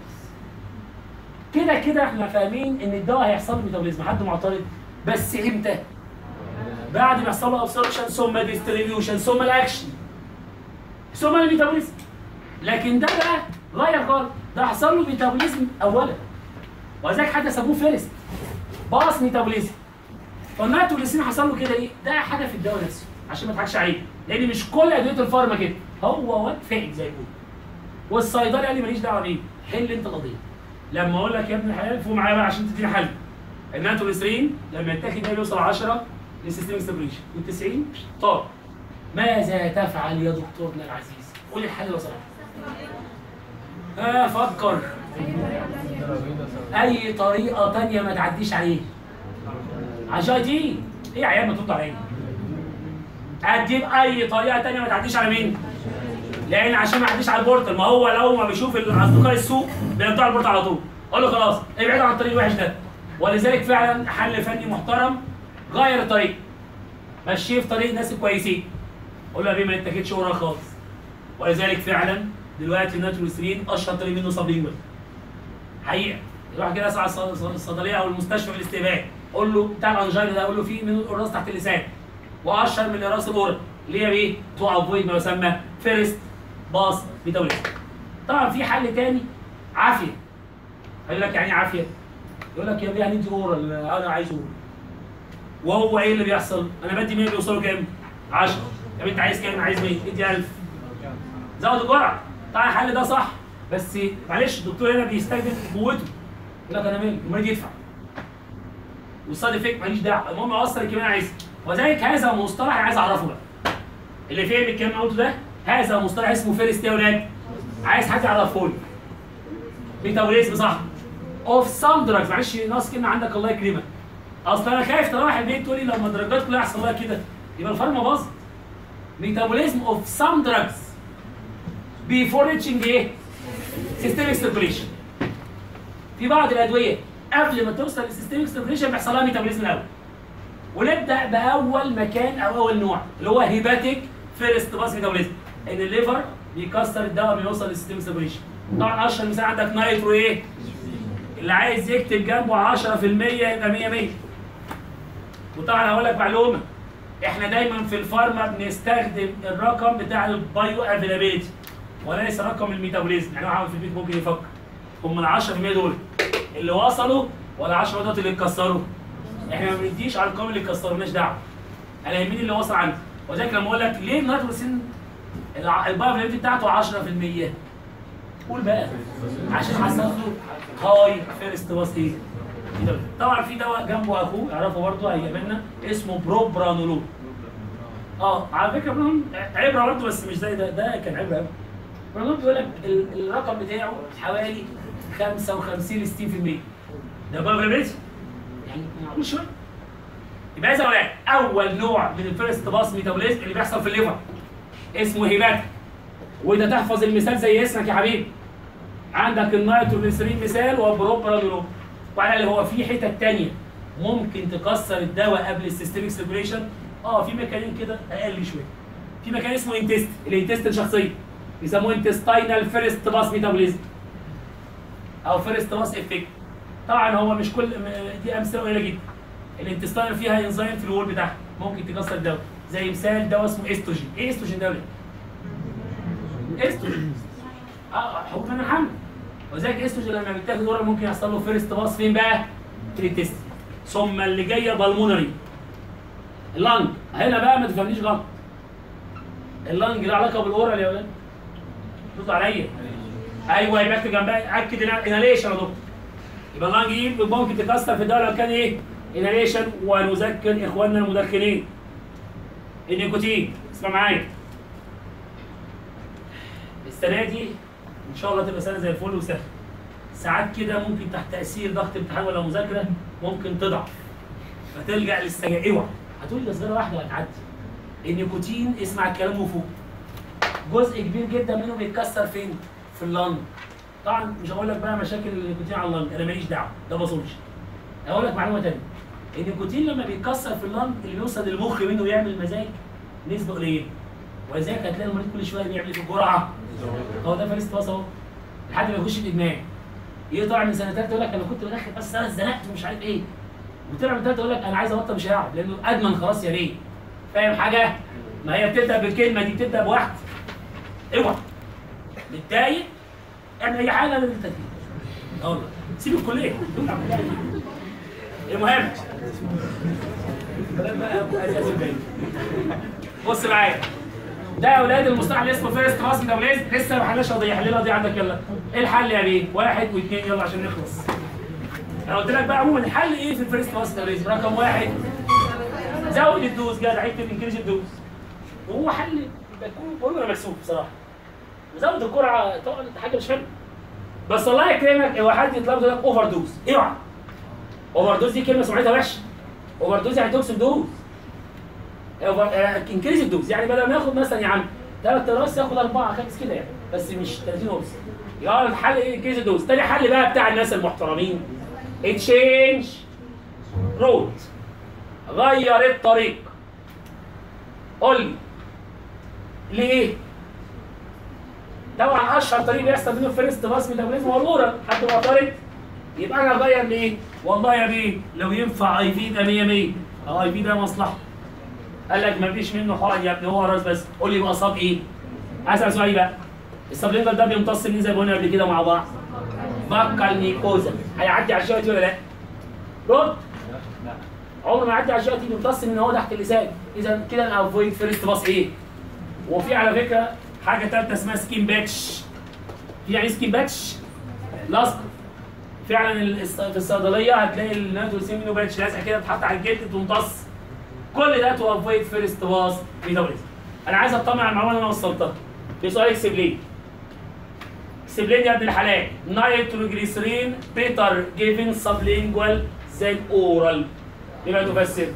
كده كده احنا فاهمين ان الدواء هيحصل له ميتابوليزم حد معترض بس امتى؟ بعد ما يحصل له ابسوربشن ثم ديستريبيوشن ثم الاكشن ثم الميتابوليزم لكن ده بقى غير خالص ده حصل له ميتابوليزم اولا ولذلك حتى سموه فيرست باص ميتابوليزم فالناتوليسين حصل له كده ايه؟ ده حاجه في الدواء نفسه عشان ما تضحكش عليه لان مش كل ادويه الفارما كده هو واد فاهم زي ما بيقولوا والصيدلي قال لي ماليش دعوه بيه حل انت القضيه لما اقول لك يا ابن الحلال فوق معايا بقى عشان تديني حل الناتوليسين لما يتاخد ده بيوصل 10 للسيستم ستابليشن وال90 طار ماذا تفعل يا دكتورنا العزيز؟ قول الحل لو سمحت. اه فكر اي طريقه تانية ما تعديش عليه عشان دي ايه يا عيال ما ترد عليا هتجيب اي طريقه تانية ما تعديش على مين لان عشان ما يعديش على البورتال ما هو لو ما بيشوف اصدقاء السوق بينطوا على البورتال على طول اقول له خلاص ابعد عن الطريق الوحش ده ولذلك فعلا حل فني محترم غير الطريق مشيه في طريق الناس الكويسين قول له يا بيه ما اتكتش وراه خالص ولذلك فعلا دلوقتي الناتروسرين اشهر طريق منه سبلينجوال حقيقه يروح كده يسعى الص- الص- الصيدليه او المستشفى في الاستقبال قول له بتاع الانجينا ده قول له في من الراس تحت اللسان واشهر من راس الاورا اللي هي ايه؟ تو افويد ما يسمى فيرست باص ميتابوليزم طبعا في حل تاني عافيه هيقول لك يعني إيه عافيه يقول لك يا بيه هندي اورال انا عايز اورال وهو ايه اللي بيحصل؟ انا بدي 100 بيوصلوا كام؟ 10 طب انت عايز كام؟ عايز 100 ادي 1000 زود الجرعه طبعا الحل ده صح بس معلش الدكتور هنا بيستخدم قوته يقول لك انا مالي المريض يدفع والسايد افكت ماليش دعوه المهم اوصل الكميه عايز وذلك هذا مصطلح أنا عايز اعرفه بقى اللي فهم الكلام اللي قلته ده هذا مصطلح اسمه فيرست يا ولاد عايز حد يعرفه لي ميتابوليزم صح اوف سام دراجز معلش ناقص كلمه عندك الله يكرمك اصل انا خايف تروح البيت تقول لي لما الدرجات كلها يحصل لها كده يبقى الفارما باظت ميتابوليزم اوف سام دراجز بيفور ريتشنج ايه؟ سيستميك سيركوليشن في بعض الادويه قبل ما توصل للسيستميك سيركوليشن بيحصل لها ميتابوليزم الاول ونبدا باول مكان او اول نوع اللي هو هيباتيك فيرست باس ميتابوليزم ان الليفر بيكسر الدواء بيوصل للسيستميك سيركوليشن طبعا اشهر مثال عندك نايترو ايه؟ اللي عايز يكتب جنبه 10% يبقى 100 100 وطبعا هقول لك معلومه احنا دايما في الفارما بنستخدم الرقم بتاع البايو افيلابيلتي وليس رقم الميتابوليزم يعني واحد في البيت ممكن يفكر هم ال 10% دول اللي وصلوا ولا 10 دول اللي اتكسروا احنا ما بنديش ارقام اللي اتكسروا مالناش دعوه انا يهمني اللي وصل عندي وذلك لما اقول لك ليه النيتروسين البايو افيلابيلتي بتاعته 10% قول بقى عشان حصل له هاي فيرست باس ايه طبعا في دواء جنبه اخوه يعرفه برضه هيقابلنا اسمه بروبرانولول اه على فكره برانولول عبره برضه بس مش زي ده ده كان عبره قوي برانولول بيقول لك ال- الرقم بتاعه حوالي 55 ل 60% ده بافابيلتي يعني معقول شويه يبقى اذا ولا اول نوع من الفيرست باس ميتابوليزم اللي بيحصل في الليفر اسمه هيباتيك وده تحفظ المثال زي اسمك يا حبيبي عندك النيتروجليسرين مثال وبروبرانولول وعلى اللي هو في حتت تانية ممكن تكسر الدواء قبل السيستميك سيركوليشن اه في مكانين كده اقل شويه في مكان اسمه انتست الانتست الشخصيه بيسموه انتستاينال فيرست باس ميتابوليزم او فيرست باس افكت طبعا هو مش كل م- دي امثله قليله جدا الانتستاينال فيها انزيم في الوول بتاعها ممكن تكسر الدواء زي مثال دواء اسمه استروجين ايه استروجين ده يا ولاد؟ استروجين اه حبوب من الحمل وذلك استروجين لما بيتاخد ورا ممكن يحصل له فيرست باس فين بقى؟ في التست ثم اللي جايه بالمونري اللنج هنا بقى ما تفهمنيش غلط اللنج له علاقه بالاورال يا ولاد ردوا عليا ايوه يبقى اكتب جنبها اكد اناليشن يا دكتور يبقى اللنج دي ممكن تكسر في الدواء لو كان ايه؟ اناليشن ونذكر اخواننا المدخنين النيكوتين اسمع معايا السنه دي ان شاء الله تبقى سنه زي الفل وسهله ساعات كده ممكن تحت تاثير ضغط امتحان ولا مذاكره ممكن تضعف فتلجا للسجاير اوعى هتقول لي ده سجاره واحده هتعدي النيكوتين اسمع الكلام وفوق جزء كبير جدا منه بيتكسر فين؟ في اللنج طبعا مش هقول لك بقى مشاكل النيكوتين على اللنج انا ماليش دعوه ده باثولوجي هقول لك معلومه ثانيه النيكوتين لما بيتكسر في اللنج اللي بيوصل للمخ منه ويعمل مزاج نسبه قليله ولذلك هتلاقي المريض كل شويه بيعمل إيه في الجرعه هو ده فارس باص اهو لحد ما يخش الادمان يجي طالع من سنه ثالثه يقول لك انا كنت بدخل بس انا اتزنقت ومش عارف ايه وطلع من ثالثه يقول لك انا عايز ابطل مش هيعرف لانه ادمن خلاص يا ليه فاهم حاجه؟ ما هي بتبدا بالكلمه دي بتبدا بواحد اوعى متضايق اعمل اي حاجه للتدريب اه والله سيب الكليه دول عملية إيه. المهم بلاش بقى أبو أساس الباقي. بص معايا ده يا اولاد المصطلح اللي اسمه فيرست باس ميتابوليزم لسه ما حلناش قضيه حل القضيه عندك يلا ايه الحل يا بيه؟ واحد واثنين يلا عشان نخلص انا قلت لك بقى عموما الحل ايه في الفيرست باس ميتابوليزم رقم واحد زود الدوز جدع اكتب انكريج الدوز وهو حل بيكون بقول انا مكسوف بصراحه وزود الجرعه طبعا حاجه مش حلوه بس الله يكرمك هو حد يطلب يقول لك اوفر دوز اوعى اوفر دوز دي كلمه سمعتها وحشه اوفر دوز يعني توكسيك دوز انكريز الدوز يعني بدل ما ياخد مثلا يا عم ثلاث راس ياخد اربعه خمس كده يعني بس مش 30 قرص يبقى الحل ايه انكريز الدوز تاني حل بقى بتاع الناس المحترمين تشينج رود غير الطريق قول لي ليه؟ طبعا اشهر طريق بيحصل منه فيرست باس ميتابوليزم هو الاورال حد معترض يبقى انا اغير ليه؟ والله يا بيه لو ينفع اي في ده 100 100 اه اي في ده مصلحه قال لك ما فيش منه حرج يا ابني هو راس بس قول لي بقى صاب ايه؟ اسال سؤال بقى السبلينجر ده بيمتص مين زي ما قلنا قبل كده مع بعض؟ بقى الميكوزا هيعدي على الشويه دي ولا لا؟ رد عمره ما يعدي على الشويه دي بيمتص من هو تحت اللسان اذا كده انا افويد فيرست باس ايه؟ وفي على فكره حاجه ثالثه اسمها سكين باتش في يعني سكين باتش لاصق فعلا الس- في الصيدليه هتلاقي الناتروسين منه باتش لازقه كده تتحط على الجلد تمتص كل ده تو افويد فيرست باس ميتابوليزم انا عايز اطمن على المعلومه اللي انا وصلتها في سؤال اكسبلين اكسبلين يا ابن الحلال نايتروجليسرين بيتر جيفن سبلينجوال زي اورال يبقى تفسر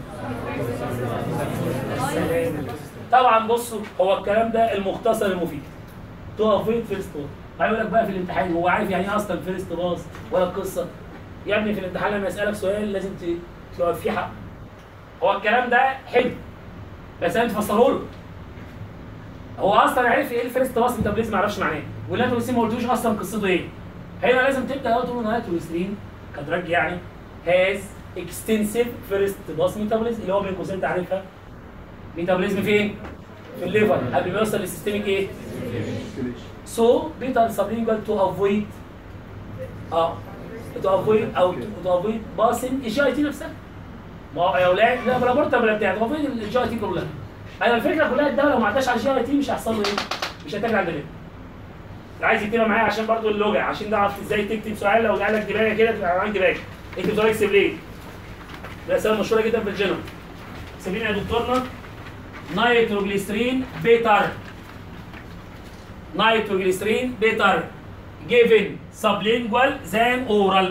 طبعا بصوا هو الكلام ده المختصر المفيد تو افويد فيرست باس هيقول لك بقى في الامتحان هو عارف يعني ايه اصلا فيرست باس ولا القصه يا ابني في الامتحان لما يسالك سؤال لازم ت- تبقى فيه حق هو الكلام ده حلو بس انت تفسره له هو اصلا عرف ايه الفيرست باس ميتابوليزم ما يعرفش معناه والناتروسين ما قلتوش اصلا قصته ايه هنا لازم تبدا الاول تقول ناتروسين كدرج يعني هاز اكستنسيف فيرست باس ميتابوليزم اللي هو بين قوسين تعرفها ميتابوليزم فين؟ في الليفر قبل ما يوصل للسيستميك ايه؟ سو بيتر سبلينجوال تو افويد اه تو افويد او تو افويد باسن الجي اي تي نفسها ما هو يا اولاد لا بلا بورتا بلا بتاع تو افويد الجي اي تي كلها انا الفكره كلها الدواء لو ما عداش على الجي اي تي مش هيحصل له ايه؟ مش هتاكل عند الليفر اللي عايز يكتبها معايا عشان برضو اللوجع عشان تعرف ازاي تكتب سؤال لو قال لك دماغه كده تبقى عندك دماغ اكتب سؤال اكسب ليه؟ ده رساله مشهوره جدا في الجنرال سيبينا يا دكتورنا نايتروجليسرين بيتر نايتروجليسرين بيتر given sublingual than oral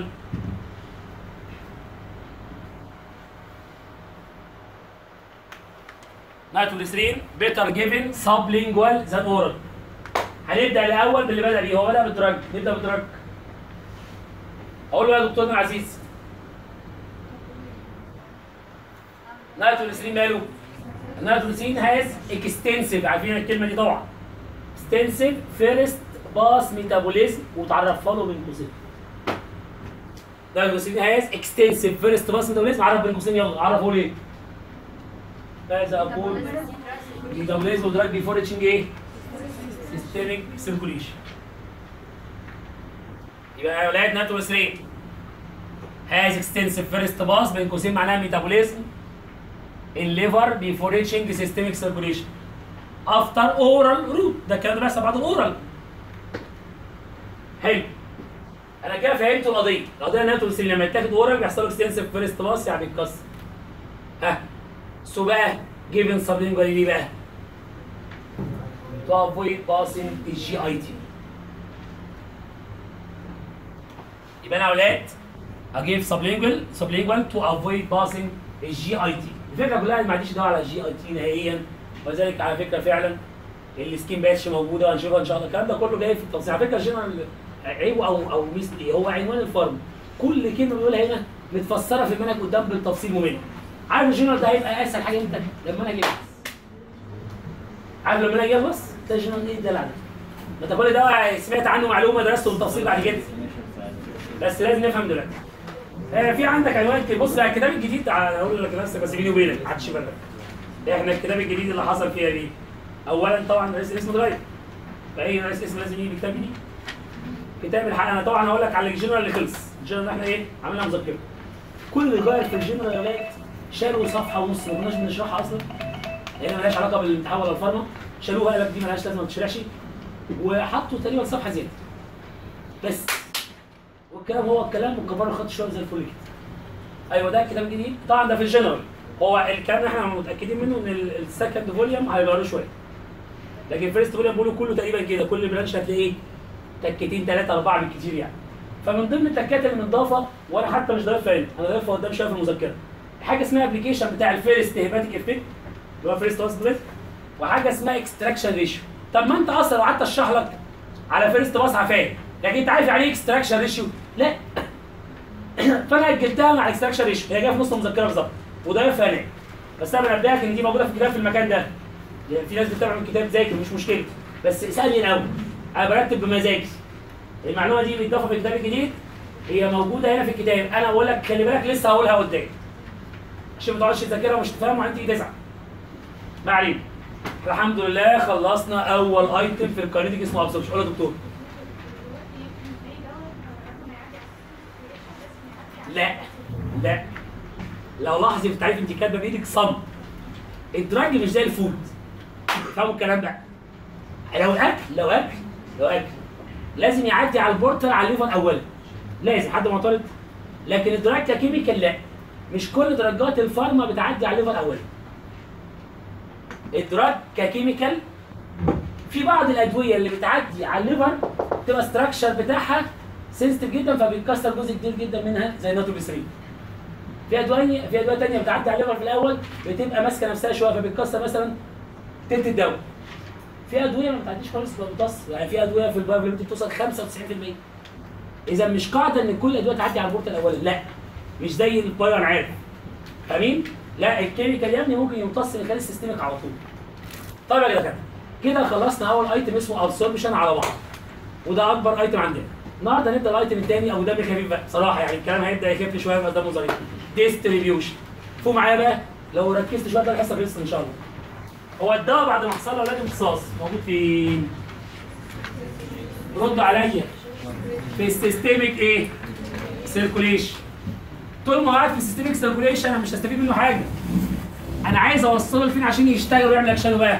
نايتروجليسرين بيتر given sublingual than oral هنبدا الاول باللي بدا بيه هو بدا بالدرج نبدا بالدرج اقول له يا دكتورنا العزيز نايتروجليسرين ماله النيتروجين هاز اكستنسيف عارفين الكلمه دي طبعا اكستنسيف فيرست باس ميتابوليزم وتعرفها له بين قوسين النيتروجين هاز اكستنسيف فيرست باس ميتابوليزم عرف بين قوسين يلا عرفه ليه ماذا اقول ميتابوليزم ودراج بيفور ريتشنج ايه سيستميك سيركوليشن يبقى يا ولاد نيتروجين هاز اكستنسيف فيرست باس بين قوسين معناها ميتابوليزم الليفر بيفور ريتشنج سيستميك سيركوليشن افتر اورال روت ده الكلام ده بيحصل بعد الاورال حلو انا كده فهمت القضيه القضيه انها تقول لما يتاخد اورال بيحصل له اكستنسيف فيرست باس يعني بيتكسر ها سو بقى جيفن سبلينجوال ليه بقى تو افويد باسنج الجي اي تي يبقى انا يا اولاد اجيب سبلينجوال سبلينجوال تو افويد باسنج الجي اي تي الفكره كلها إن ما عنديش دعوه على الجي اي تي نهائيا وذلك على فكره فعلا السكين باتش موجوده هنشوفها ان شاء الله الكلام ده كله جاي في التفصيل على فكره جنرال عيبه او او مثل ايه هو عنوان الفارم كل كلمه بيقولها هنا متفسره في المنهج قدام بالتفصيل ممل عارف الجنرال ده هيبقى اسهل حاجه انت لما انا اجي عارف لما انا اجي بص ده الجنرال ايه الدلع ده ما انت كل ده سمعت عنه معلومه درسته بالتفصيل بعد كده بس لازم نفهم دلوقتي آه، في عندك عنوان كده بص على الكتاب الجديد انا هقول لك نفسك بس بيني وبينك ما حدش يبلغ احنا الكتاب الجديد اللي حصل فيها دي اولا طبعا رئيس الاسم اتغير فاي رئيس اسم لازم يجي بكتاب جديد كتاب الحق انا طبعا هقول لك على الجنرال اللي خلص الجنرال اللي احنا ايه عملنا مذكره كل اللي غير في الجنرال يا ولاد شالوا صفحه ونص ما كناش بنشرحها اصلا هي مالهاش علاقه بالامتحان ولا الفارما شالوها قال لك دي مالهاش لازمه ما تشرحش وحطوا تقريبا صفحه زياده بس والكلام هو الكلام وكبروا الخط شويه زي الفل كده ايوه ده الكتاب الجديد طبعا ده في الجنرال هو الكلام ده احنا متاكدين منه ان ال- السكند فوليوم هيغيروا شويه لكن فيرست فوليوم بيقولوا كله تقريبا كده كل برانش هتلاقيه تكتين ثلاثه اربعه بالكتير يعني فمن ضمن التكات اللي مضافه وانا حتى مش ضايفها هنا انا ضايفها قدام شويه في المذكره حاجه اسمها ابلكيشن بتاع الفيرست هيباتيك افكت اللي هو فيرست هوسبيتال وحاجه اسمها اكستراكشن ريشيو طب ما انت اصلا لو قعدت اشرح لك على فيرست باص فاهم لكن انت عارف يعني ايه اكستراكشن ريشيو لا فانا اجلتها مع الاكستراكشن ريشيو هي جايه في نص المذكره بالظبط وده فارق بس انا بنبهك ان دي موجوده في الكتاب في المكان ده يعني في ناس بتتابع من الكتاب ذاكر مش مشكله بس اسالني الاول انا برتب بمزاجي المعلومه دي بتضاف في الكتاب الجديد هي موجوده هنا في الكتاب انا بقول لك خلي بالك لسه هقولها قدام عشان ما تقعدش تذاكرها ومش تفهمها وانت تيجي تزعل ما علينا الحمد لله خلصنا اول ايتم في الكاريتيك اسمه ابسوربشن قول يا دكتور لا لا لو لاحظي في التعريف انت كاتبه بايدك صم الدراج مش زي الفود فهموا الكلام ده لو اكل لو اكل لو اكل لازم يعدي على البورتر على الليفر اولا لازم حد معترض لكن الدراج ككيميكال لا مش كل دراجات الفارما بتعدي على الليفر اولا الدراج ككيميكال في بعض الادويه اللي بتعدي على الليفر تبقى ستراكشر بتاعها سنسيتيف جدا فبيتكسر جزء كبير جدا منها زي الناتروبيسرين في ادويه في ادويه ثانيه بتعدي على الليفر في الاول بتبقى ماسكه نفسها شويه فبتكسر مثلا تلت الدواء في ادويه ما بتعديش خالص بتمتص يعني في ادويه في البايو بتوصل 95% اذا مش قاعده ان كل الادويه تعدي على البورت الاولي لا مش زي البايو انا عارف فاهمين؟ لا الكيميكال يا ابني ممكن يمتص من خلال السيستمك على طول طيب يا جدعان كده خلصنا اول ايتم اسمه ابسوربشن على بعض وده اكبر ايتم عندنا النهارده نبدا الايتم الثاني او دم خفيف بقى صراحه يعني الكلام هيبدا يخف شويه يبقى دمه ظريف ديستريبيوشن فوق معايا بقى لو ركزت شويه ده الحصه خلصت ان شاء الله هو الدواء بعد ما حصل له علاج امتصاص موجود فين؟ رد عليا في السيستميك ايه؟ سيركوليشن طول ما هو قاعد في السيستميك سيركوليشن انا مش هستفيد منه حاجه انا عايز اوصله لفين عشان يشتغل ويعمل اكشن بقى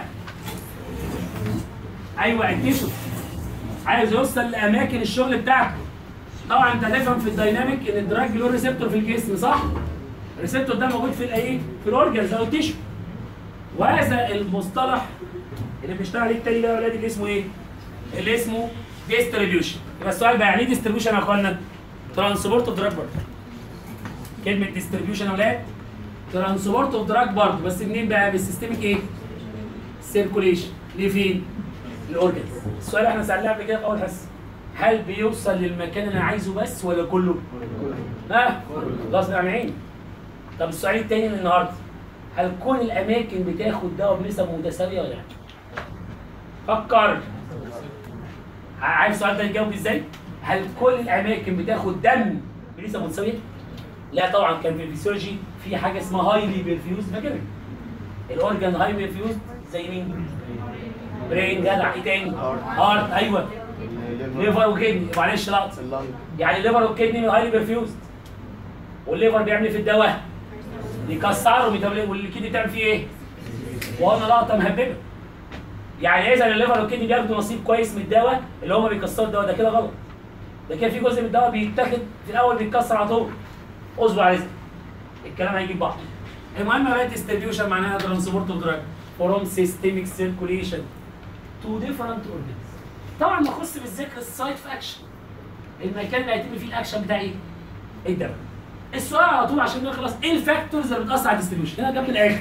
ايوه التيشو عايز يوصل لاماكن الشغل بتاعته طبعا انت هتفهم في الدايناميك ان الدراج له ريسبتور في الجسم صح؟ الريسبتور ده موجود في الايه؟ في الاورجنز او التيشو وهذا المصطلح اللي بنشتغل عليه التاني ده يا ولاد اللي اسمه ايه؟ اللي اسمه ديستريبيوشن يبقى السؤال بقى يعني ايه ديستريبيوشن يا اخوانا؟ ترانسبورت اوف دراج برضه كلمه ديستريبيوشن يا ولاد ترانسبورت اوف دراج برضه بس منين بقى؟ بالسيستميك ايه؟ سيركوليشن ليه فين؟ الاورجنز السؤال احنا سالناه قبل كده في اول حصه هل بيوصل للمكان اللي انا عايزه بس ولا كله؟ ها؟ غصب عن عيني طب السؤال التاني من النهارده هل كل الاماكن بتاخد دواء بنسب متساويه ولا لا؟ فكر عارف السؤال ده تجاوب ازاي؟ هل كل الاماكن بتاخد دم بنسب متساويه؟ لا طبعا كان في الفسيولوجي في حاجه اسمها هايلي بيرفيوز فاكر؟ الاورجان هاي بيرفيوز زي مين؟ برين جدع ايه تاني؟ هارت ايوه ليفر وكدني معلش لقط يعني الليفر والكدني هايلي بيرفيوز والليفر بيعمل إيه في الدواء يكسره ويتولد- والكدني بتعمل فيه ايه؟ وانا لقطه مهببه يعني اذا الليفر والكدني بياخدوا نصيب كويس من الدواء اللي هم بيكسروا الدواء ده كده غلط ده كده في جزء من الدواء بيتاخد في الاول بيتكسر على طول اصبر على رزق الكلام هيجيب بعض المهم بقى ديستريبيوشن معناها ترانسبورت اوف دراج فروم سيستميك سيركوليشن تو ديفرنت اورجنز طبعا نخص بالذكر السايت في اكشن المكان اللي هيتم فيه الاكشن بتاع ايه؟ الدم السؤال على طول عشان نخلص ايه الفاكتورز اللي بتاثر على الديستريبيوشن؟ هنا جنب الاخر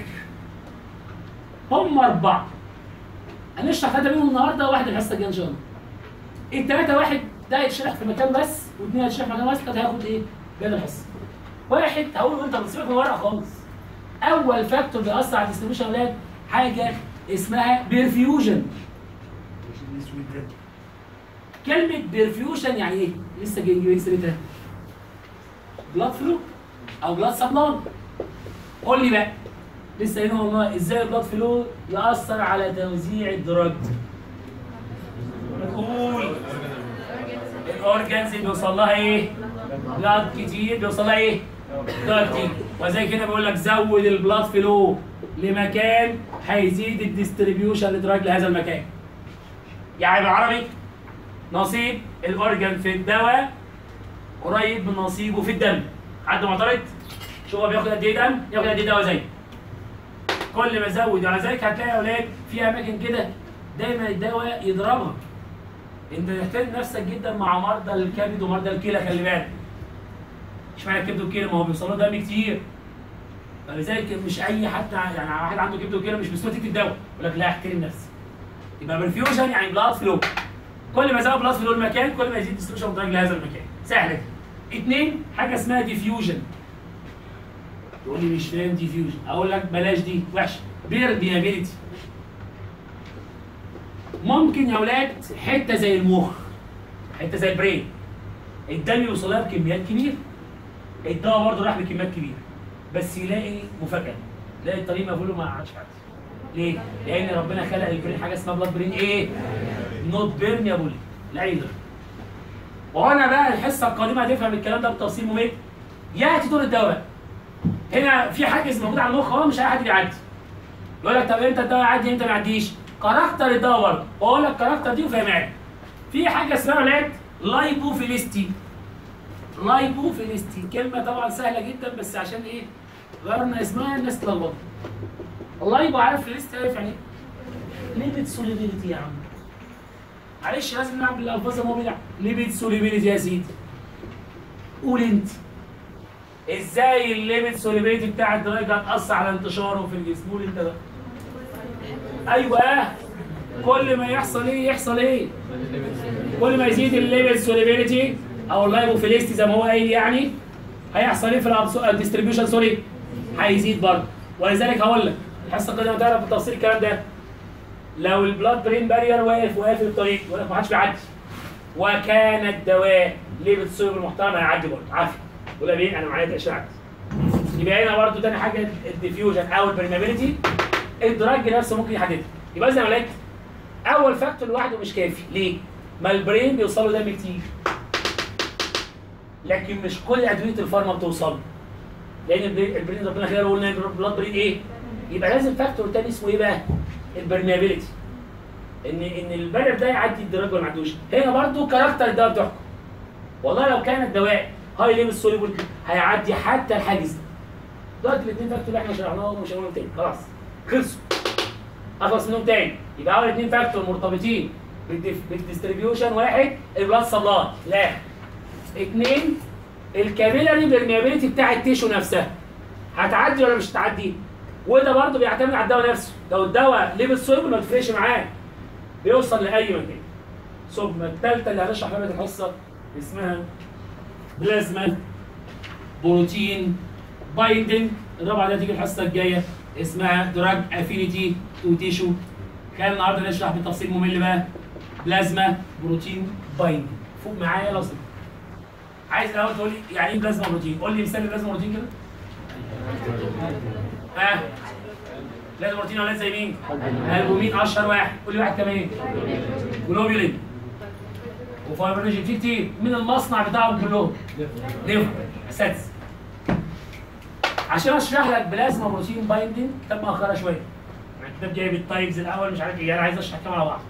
هم اربعه هنشرح ثلاثه منهم النهارده وواحد الحصه الجايه ان شاء الله الثلاثه واحد ده هيتشرح في مكان بس واثنين هيتشرح في مكان بس كده هياخد ايه؟ باقي الحصه واحد هقول وانت بتسيبك من ورقه خالص اول فاكتور بيأثر على الديستريبيوشن يا اولاد حاجه اسمها بيرفيوجن كلمة بيرفيوجن يعني ايه؟ لسه جاي جاي سيرتها بلاد فلو او بلاد سبلاي قول لي بقى لسه هنا والله ازاي البلاد فلو يأثر على توزيع الدراج قول الاورجنز بيوصل لها ايه؟ بلاد كتير بيوصل لها ايه؟ بلاد كتير وزي كده بيقول لك زود البلاد فلو لمكان هيزيد الديستريبيوشن لدراج لهذا المكان يعني بالعربي نصيب الاورجن في الدواء قريب من نصيبه في الدم حد معترض؟ شوف هو بياخد قد ايه دم؟ ياخد قد ايه دواء زي كل ما ازود على ذلك هتلاقي يا اولاد في اماكن كده دايما الدواء يضربها انت تحترم نفسك جدا مع مرضى الكبد ومرضى الكلى خلي بالك اشمعنى الكبد والكلى ما هو بيوصل له دم كتير فلذلك مش اي حد يعني واحد عنده كبد وكلى مش بسهوله تكتب الدواء يقول لك لا احترم نفسي يبقى برفيوجن يعني بلاد فلو كل ما زود بلاد فلو المكان كل ما يزيد ديستريبيوشن دراج لهذا المكان سهله دي اثنين حاجه اسمها ديفيوجن تقول لي مش فاهم ديفيوجن اقول لك بلاش دي وحشه بيرميابيلتي ممكن يا اولاد حته زي المخ حته زي البرين الدم يوصلها بكميات كبيره الدواء برضه راح بكميات كبيره بس يلاقي مفاجاه يلاقي الطريق مقفول وما عادش عادي ليه؟ لان ربنا خلق البرين حاجه اسمها بلاد برين ايه؟ نوت بيرميابل لا يقدر وهنا بقى الحصه القادمه هتفهم الكلام ده بتفصيل ممل ياتي دور الدواء هنا في حاجز موجود على المخ اهو مش اي حد بيعدي يقول لك طب امتى الدواء يعدي امتى ما يعديش كاركتر الدواء برضه واقول لك كاركتر دي وفهمها في حاجه اسمها ولاد لايبوفيليستي لايبوفيليستي كلمه طبعا سهله جدا بس عشان ايه غيرنا اسمها الناس تلخبط اللايبو عارف فيليستي عارف يعني ايه ليبيد سوليبيليتي يا عم معلش لازم نلعب بالالفاظ ما هو بيلعب ليبيد سوليبيليتي يا سيدي قول انت ازاي الليبيد سوليبيليتي بتاع الدراج هتاثر على انتشاره في الجسم قول انت بقى ايوه كل ما يحصل ايه يحصل ايه كل ما يزيد الليبيد سوليبيليتي او اللايبوفيليستي زي ما هو قايل يعني هيحصل ايه في الديستريبيوشن سوري هيزيد برضه ولذلك هقول لك الحصه القادمه تعرف بالتفصيل الكلام ده لو البلاد برين بارير واقف واقف في الطريق يقول لك ما حدش بيعدي وكان الدواء ليه بتصير المحترم هيعدي برضه عافيه يقول لك ايه انا معايا تاشيره عدي يبقى هنا برضه تاني حاجه الديفيوجن او البرمابيلتي الدراج نفسه ممكن يحددها يبقى زي ما قلت اول فاكتور لوحده مش كافي ليه؟ ما البرين بيوصل له دم كتير لكن مش كل ادويه الفارما بتوصل له لان البرين البرين ربنا خلقه قلنا البلاد برين ايه؟ يبقى لازم فاكتور تاني اسمه ايه بقى؟ البرميابيلتي ان ان البرر ده يعدي الدراج ولا ما يعدوش هنا برضو كاركتر الدواء بتحكم والله لو كان الدواء هاي ليفل سوليبل هيعدي حتى الحاجز ده دلوقتي الاثنين فاكتور اللي احنا شرحناهم ومش هنقولهم تاني خلاص خلصوا اخلص منهم تاني يبقى اول اثنين فاكتور مرتبطين بالديف- بالديستريبيوشن واحد البلاد سبلاي لا اثنين الكابيلاري برميابيلتي بتاع التيشو نفسها هتعدي ولا مش هتعدي وده برضه بيعتمد على الدواء نفسه لو الدواء ليفل سوليبل ما تفرقش معاه بيوصل لاي مكان ثم الثالثه اللي هنشرح لها الحصه اسمها بلازما بروتين بايندنج الرابعه دي هتيجي الحصه الجايه اسمها دراج افينيتي تو تيشو كان النهارده نشرح بتفصيل ممل بقى بلازما بروتين بايندنج فوق معايا لو سمحت عايز الاول تقول لي يعني ايه بلازما بروتين قول لي مثال البلازما بروتين كده ها بلازما بروتين اولاد زي مين البومين اشهر واحد قول لي واحد كمان جلوبولين وفايبرينوجين في كتير من المصنع بتاعهم كلهم ليفر سادس عشان اشرح لك بلازما بروتين بايندنج كتاب مأخرة شويه يعني الكتاب جايب التايبز الاول مش عارف ايه انا عايز اشرح كام على بعض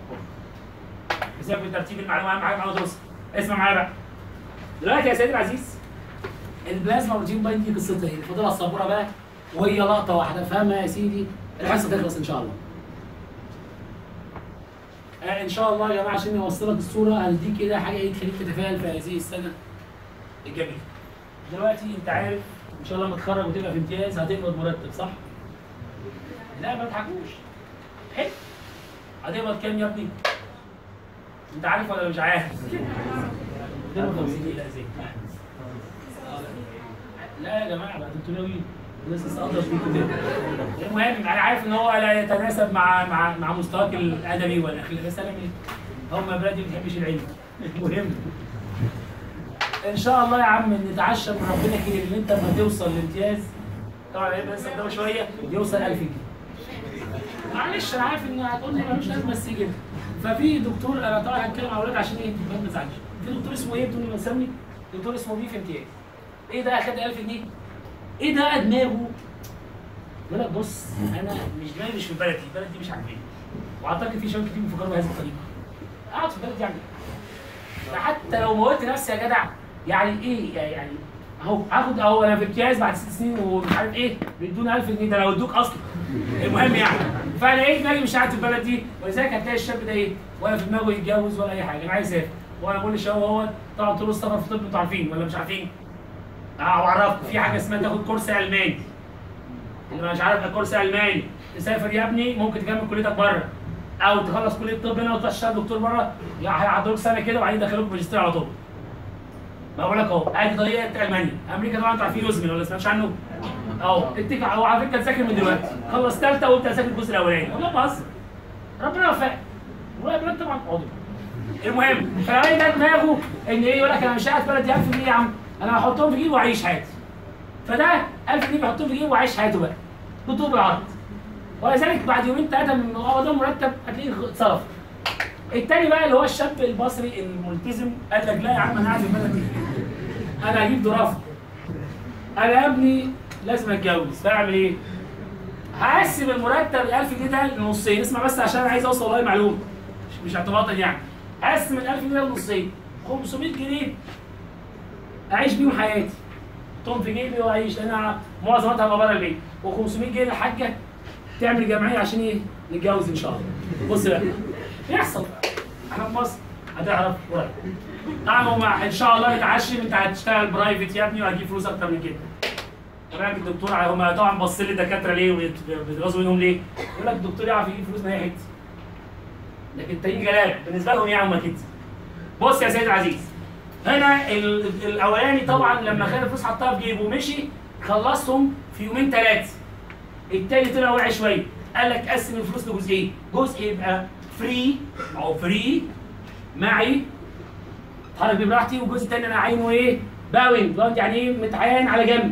بسبب ترتيب المعلومه اهم حاجه معلومه توصل اسمع معايا بقى دلوقتي يا سيدي العزيز البلازما بروتين بايندنج قصتها ايه؟ فاضلها السبوره بقى وهي لقطه واحده فاهمها يا سيدي الحصه تخلص ان شاء الله آه ان شاء الله يا جماعه عشان نوصلك الصوره هنديك كده حاجه ايه تخليك تتفائل في هذه السنه الجميله. دلوقتي انت عارف ان شاء الله لما تتخرج وتبقى في امتياز هتقبض مرتب صح؟ لا ما تضحكوش. حلو. هتقبض كام يا ابني؟ انت عارف ولا مش عارف؟ هتقبض 50 لا زي لا يا جماعه بقى انتوا ناويين الناس لسه اقدر فيكم كده المهم انا عارف ان هو لا يتناسب مع مع مع مستواك الادبي والاخلاقي بس انا ايه هم بلادي ما بتحبش العلم المهم ان شاء الله يا عم نتعشى من ربنا كده ان انت لما توصل لامتياز طبعا هيبقى لسه قدامه شويه يوصل 1000 جنيه معلش انا عارف ان هتقول لي ملوش لازمه بس كده ففي دكتور انا طبعا هتكلم مع اولاد عشان ايه ما تزعلش في دكتور اسمه ايه بدون ما نسمي دكتور اسمه بيه في امتياز ايه ده اخد 1000 جنيه ايه ده دماغه يقول لك بص انا مش دماغي مش في بلدي البلد دي مش عاجباني واعتقد في شباب كتير بيفكروا بهذه الطريقه اقعد في بلدي يعني فحتى لو موتت نفسي يا جدع يعني ايه يعني اهو هاخد اهو انا في امتياز بعد ست سنين ومش عارف ايه بيدوني 1000 جنيه ده لو ادوك اصلا المهم يعني فانا ايه دماغي مش قاعد في البلد دي ولذلك هتلاقي الشاب ده ايه ولا في دماغه يتجوز ولا اي حاجه انا عايز اسافر وانا بقول للشباب هو طبعا طول السفر في طب انتوا عارفين ولا مش عارفين؟ اه اعرفكم في حاجه اسمها تاخد كورس الماني اللي مش عارف كورس الماني تسافر يا ابني ممكن تكمل كليتك بره او تخلص كليه الطب هنا وتروح تشتغل دكتور بره يعني هيعدوك سنه كده وبعدين يدخلوك ماجستير على طول ما بقول لك اهو ادي طريقه المانيا امريكا طبعا انتوا عارفين يوزمن ولا سمعتش عنه اهو اتكل هو على فكره تذاكر من دلوقتي خلص ثالثه وابدا ذاكر الجزء الاولاني والله بهزر ربنا يوفقك والله بلاد طبعا عضو المهم فالراجل ده دماغه ان ايه يقول لك انا مش قاعد في بلدي 1000 جنيه يا عم انا هحطهم في جيبي واعيش حياتي فده 1000 جنيه بيحطهم في جيبه وعايش حياته بقى بالطول بالعرض ولذلك بعد يومين ثلاثه من قبض مرتب هتلاقيه اتصرف التاني بقى اللي هو الشاب المصري الملتزم قال لك لا يا عم انا قاعد في البلد دي انا هجيب دراسه انا يا ابني لازم اتجوز فاعمل ايه؟ هقسم المرتب ال 1000 جنيه ده لنصين اسمع بس عشان انا عايز اوصل والله معلومه مش مش اعتباطا يعني هقسم ال 1000 جنيه ده لنصين 500 جنيه اعيش بيهم حياتي احطهم في جيبي واعيش لان انا معظم وقتها هبقى بره البيت و500 جنيه للحاجه تعمل جمعيه عشان ايه؟ نتجوز ان شاء الله بص بقى يحصل احنا في مصر هتعرف قريب طبعا هما ان شاء الله نتعشم انت هتشتغل برايفت يا ابني وهتجيب فلوس اكتر من كده طبعا الدكتور هم طبعا باصين للدكاتره ليه وبيتغاظوا منهم ليه؟ يقول لك الدكتور يعرف يجيب فلوس من اي حته لكن التانيين جلال بالنسبه لهم يعني هم كده بص يا سيدي العزيز هنا ال- الاولاني طبعا لما خد الفلوس حطها في جيبه ومشي خلصهم في يومين ثلاثه التاني طلع واعي شويه قال لك قسم الفلوس لجزئين جزء يبقى فري او فري معي اتحرك بيه براحتي والجزء الثاني انا عينه ايه؟ باوند باوند يعني ايه متعين على جنب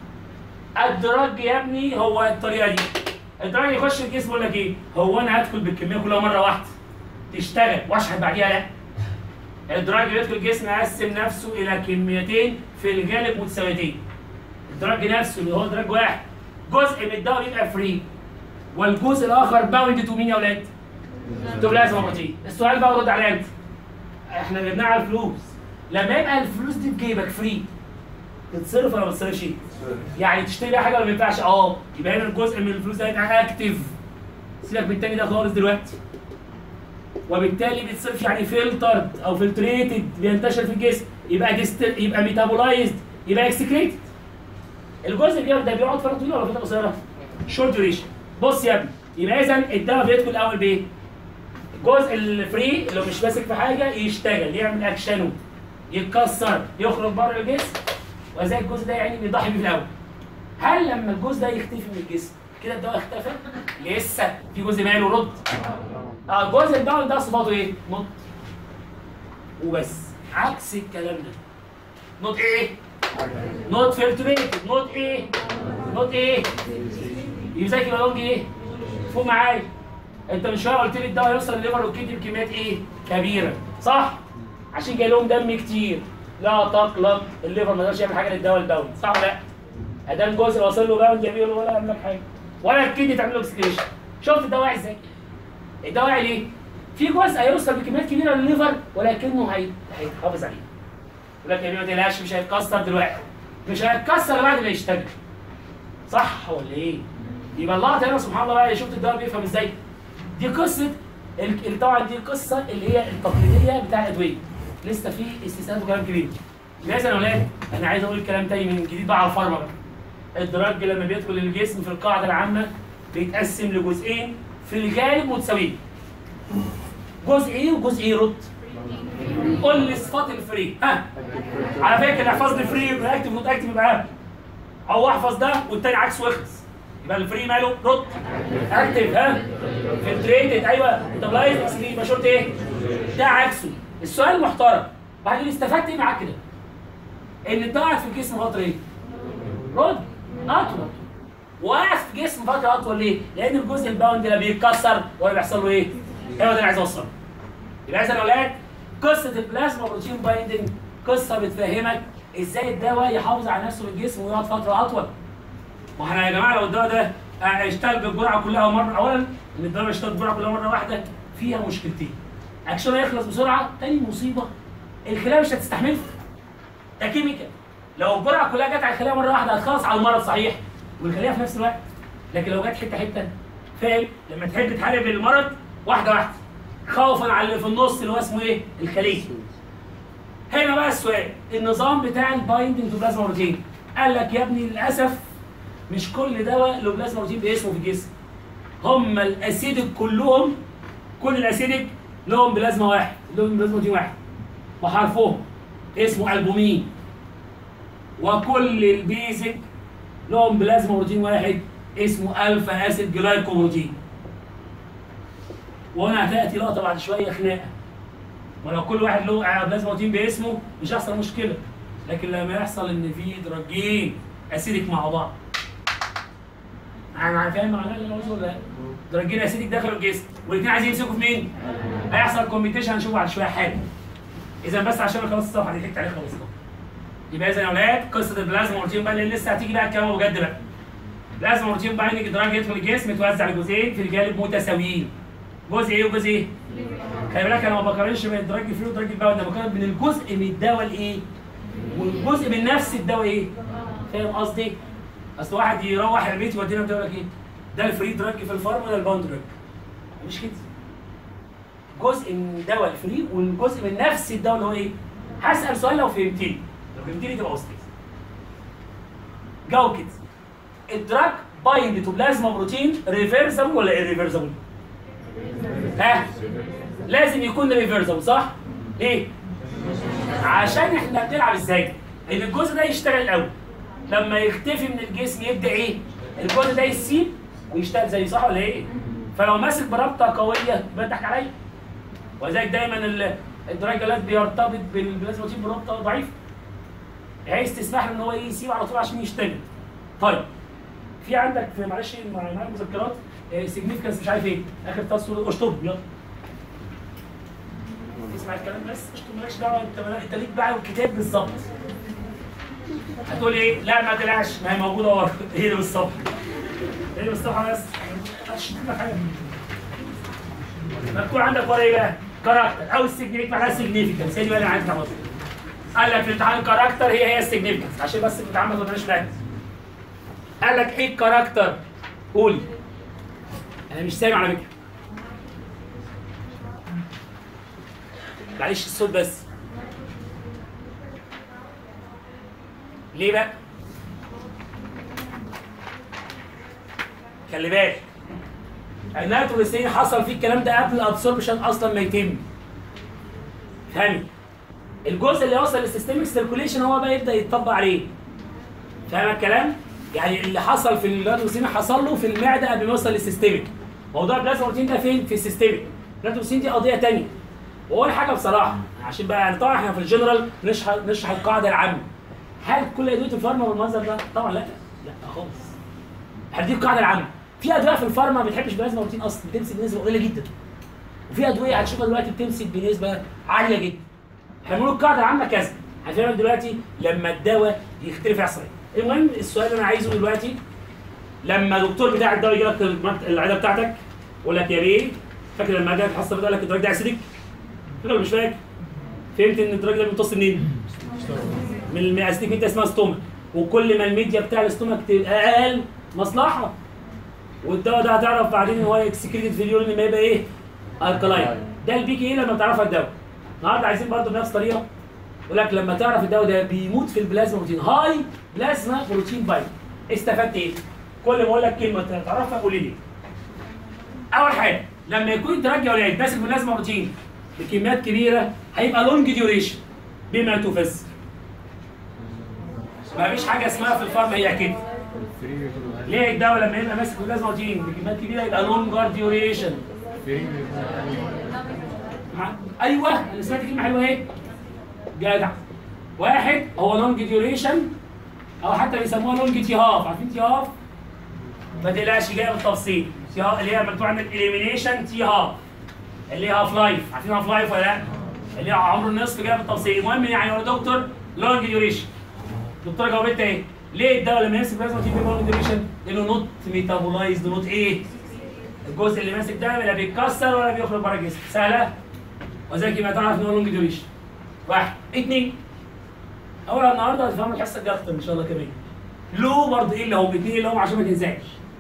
الدرج يا ابني هو الطريقه دي الدرج يخش الجسم يقول لك ايه؟ هو انا هدخل بالكميه كلها مره واحده تشتغل واشحن بعديها لا الدرج يدخل الجسم يقسم نفسه الى كميتين في الغالب متساويتين الدرج نفسه اللي هو درج واحد جزء من الدواء بيبقى فري والجزء الاخر باوند تو مين يا اولاد؟ تو لازم مرتين السؤال بقى رد عليا انت احنا جبناه على الفلوس لما يبقى الفلوس دي في جيبك فري تتصرف ولا ما تتصرفش؟ يعني تشتري بيها حاجه ولا ما ينفعش؟ اه يبقى هنا الجزء من الفلوس ده هيبقى اكتف سيبك من التاني ده خالص دلوقتي وبالتالي بيتصرف يعني فلترد او فلتريتد بينتشر في الجسم يبقى ديست يبقى ميتابولايزد يبقى اكسكريتد الجزء اللي ده بيقعد فتره طويله ولا فتره قصيره؟ شورت ديوريشن بص يا ابني يبقى اذا الدواء بيدخل الاول بايه؟ الجزء الفري اللي مش ماسك في حاجه يشتغل يعمل اكشنه يتكسر يخرج بره الجسم وزي الجزء ده يعني بيضحي بيه في الاول هل لما الجزء ده يختفي من الجسم كده الدواء اختفى؟ لسه في جزء ماله رد اه الجزء الدواء ده صفاته ايه؟ نط وبس عكس الكلام ده نوت ايه؟ نوت فلتريتد نوت ايه؟ نوت ايه؟ يبقى زي كده لونج ايه؟ فوق معايا انت من شويه قلت لي الدواء يوصل لليفر والكدني بكميات ايه؟ كبيره صح؟ عشان جاي لهم دم كتير لا تقلق الليفر ما يقدرش يعمل حاجه للدواء الباوند صح ولا لا؟ ادام جزء واصل له باوند يعمل له ولا يعمل لك حاجه ولا الكدني تعمل له اكسكريشن شفت الدواء واعي ازاي؟ الدواء واعي ليه؟ في جزء هيوصل بكميات كبيره للليفر ولكنه هي... هيتحافظ عليه يقول لك يا ابني ما تقلقش مش هيتكسر دلوقتي مش هيتكسر بعد ما يشتغل صح ولا ايه؟ يبقى الله تعالى سبحان الله بقى شفت الدواء بيفهم ازاي؟ دي قصه ال- طبعا دي القصه اللي هي التقليديه بتاع الادويه لسه في استثناءات وكلام كبير لازم يا اولاد انا عايز اقول الكلام تاني من جديد بقى على الفارما بقى الدرج لما بيدخل الجسم في القاعده العامه بيتقسم لجزئين في الغالب متساويين جزء ايه وجزء ايه رد قول لي صفات الفري ها على فكره احفظ لي فري يبقى اكتب نوت اكتب يبقى او احفظ ده والتاني عكسه واخلص يبقى الفري ماله رد اكتب ها فلتريتد ايوه ميتابلايز اكسبي يبقى شرط ايه ده عكسه السؤال محترم بعدين استفدت ايه معاك كده ان الضغط في الجسم فتره ايه رد اطول وقعت في جسم فتره اطول ليه لان الجزء الباوند ده بيتكسر ولا بيحصل له ايه هو ده اللي عايز اوصله يبقى اذا يا اولاد قصه البلازما بروتين بايندنج قصه بتفهمك ازاي الدواء يحافظ على نفسه في الجسم ويقعد فتره اطول ما احنا يا جماعه لو الدواء ده اشتغل بالجرعه كلها مره اولا ان الدواء يشتغل بالجرعه كلها مره واحده فيها مشكلتين اكشنه يخلص بسرعه تاني مصيبه الخلايا مش هتستحمله ده كيميكال لو الجرعه كلها جت على الخلايا مره واحده هتخلص على المرض صحيح والخليه في نفس الوقت لكن لو جت حته حته فاهم لما تحب تحارب المرض واحده واحده خوفا على اللي في النص اللي هو اسمه ايه الخليه هنا بقى السؤال النظام بتاع البايندنج تو بلازما بروتين قال لك يا ابني للاسف مش كل دواء له بلازما بروتين باسمه في الجسم هم الاسيدك كلهم كل الاسيدك لهم بلازما واحد لهم بلازما بروتين واحد وحرفهم اسمه البومين وكل البيزك لهم بلازما بروتين واحد اسمه الفا اسيد جلايكوبروتين وهنا هتاتي لقطه بعد شويه خناقه ولو كل واحد له بلازما بروتين باسمه مش هيحصل مشكله لكن لما يحصل ان في دراجين اسيدك مع بعض انا فاهم معناه اللي انا قلته ولا لا؟ دراجين اسيدك دخلوا الجسم والاثنين عايزين يمسكوا في مين؟ هيحصل كومبيتيشن هنشوفه بعد شويه حالا اذا بس عشان خلاص الصفحه دي ضحكت عليها خلاص يبقى اذا يا اولاد قصه البلازما بروتين بقى اللي لسه هتيجي بقى الكلام بجد بقى بلازما بروتين بايندنج دراج يدخل الجسم يتوزع لجزئين في الجانب متساويين جزء ايه وجزء ايه؟ خلي بالك انا ما بقارنش بين الدراج فري والدراج الباو انا بقارن بين الجزء من الدواء الايه؟ والجزء من نفس الدواء ايه؟ فاهم قصدي؟ اصل واحد يروح البيت يودينا يقول لك ايه؟ ده الفري دراج في الفارم ولا الباوند دراج؟ مش كده جزء من دواء الفري والجزء من نفس الدواء اللي هو ايه؟ هسال سؤال لو فهمتني لو فهمتني تبقى استاذ جاوب كده الدراج بايند تو بلازما بروتين ريفرسبل ولا ايريفرسبل؟ ها لازم يكون ريفرسبل صح؟ ليه؟ عشان احنا بنلعب ازاي؟ ان الجزء ده يشتغل الاول لما يختفي من الجسم يبدا ايه؟ الجزء ده يسيب ويشتغل زي صح ولا ايه؟ فلو ماسك برابطه قويه بضحك عليا ولذلك دايما ال- الدراجلات بيرتبط بالبلازما بروتين برابطه ضعيفه بحيث تسمح له ان هو يسيب على طول عشان يشتغل طيب في عندك في معلش مع مع المذكرات سيجنيفيكانس مش عارف ايه اخر ثلاث صور اشطب يلا اسمع الكلام بس اشطب مالكش دعوه انت انت ليك بقى الكتاب بالظبط هتقول ايه؟ لا ما تقلقش ما هي موجوده ورا هي اللي بالصفحه هي اللي بالصفحه بس مش لك حاجه مكتوب عندك ورا ايه بقى؟ كاركتر او السيجنيفيكانس معناها سيجنيفيكانس هي دي بقى اللي عايز تعرفها قال لك في الامتحان كاركتر هي هي السيجنيفيكانس عشان بس الامتحان ما تبقاش فاهم قال لك ايه الكاركتر؟ قولي انا مش سامع على فكره معلش الصوت بس ليه بقى؟ خلي بالك النيتروجين حصل فيه الكلام ده قبل الابسوربشن اصلا ما يتم فهمي الجزء اللي يوصل للسيستميك سيركوليشن هو بقى يبدا يتطبق عليه فاهم الكلام؟ يعني اللي حصل في النيتروجين حصل له في المعده قبل ما يوصل للسيستميك موضوع البلازما بروتين ده فين؟ في السيستميك النيتروجين دي قضيه ثانيه واقول حاجه بصراحه عشان بقى يعني طبعا احنا في الجنرال نشرح نشرح القاعده العامه هل كل ادويه الفارما بالمنظر ده؟ طبعا لا لا خالص احنا دي القاعده العامه في ادويه في الفارما ما بتحبش بلازما بروتين اصلا بتمسك بنسبه قليله جدا وفي ادويه هتشوفها دلوقتي بتمسك بنسبه عاليه جدا احنا بنقول القاعده العامه كذا هفهمك دلوقتي لما الدواء يختلف يحصل ايه المهم السؤال اللي انا عايزه دلوقتي لما الدكتور بتاع الدواء يجي لك المكت- العياده بتاعتك يقول لك يا بيه فاكر لما جت الحصه بتقول لك الدراج ده اسيدك؟ فاكر ولا مش فاكر؟ فهمت ان الدراج ده بيمتص منين؟ من الاسيدك ميديا اسمها ستومك وكل ما الميديا بتاع الاستومك تبقى اقل مصلحه والدواء ده هتعرف بعدين ان هو اكسكريتد في اليورين لما يبقى ايه؟ الكلاين ده البيك ايه لما بتعرفها الدواء النهارده عايزين برضه بنفس الطريقه يقول لك لما تعرف الدواء ده بيموت في البلازما بروتين هاي بلازما بروتين بايند استفدت ايه؟ كل ما اقول لك كلمه تعرفها قولي لي اول حاجه لما يكون الدراج يا ولاد ماسك بلازما بروتين بكميات كبيره هيبقى لونج ديوريشن بما تفسر ما فيش حاجه اسمها في الفارما هي كده ليه الدواء لما يبقى ماسك بلازما بروتين بكميات كبيره يبقى لونجر ديوريشن ايوه انا سمعت كلمه حلوه ايه؟ جدع واحد هو لونج ديوريشن او حتى بيسموها لونج تي هاف عارفين تي هاف؟ ما تقلقش جايه بالتفصيل تي هاف اللي هي مكتوب عندك اليمينيشن تي هاف اللي هي هاف لايف عارفين هاف لايف ولا لا؟ اللي هي عمر النصف جايه بالتفصيل المهم يعني يا دكتور لونج ديوريشن دكتوره جاوبت ايه؟ ليه الدواء لما يمسك بلازما تي بيبقى لونج ديوريشن؟ لانه نوت ميتابولايزد نوت ايه؟ الجزء اللي ماسك ده لا بيتكسر ولا بيخرج بره الجسم سهله وذلك يبقى تعرف ان هو لونج ديوريشن واحد اثنين اول النهارده هتفهموا الحصه الجايه اكتر ان شاء الله كمان لو برضه ايه اللي هم اثنين اللي هم عشان ما تنساش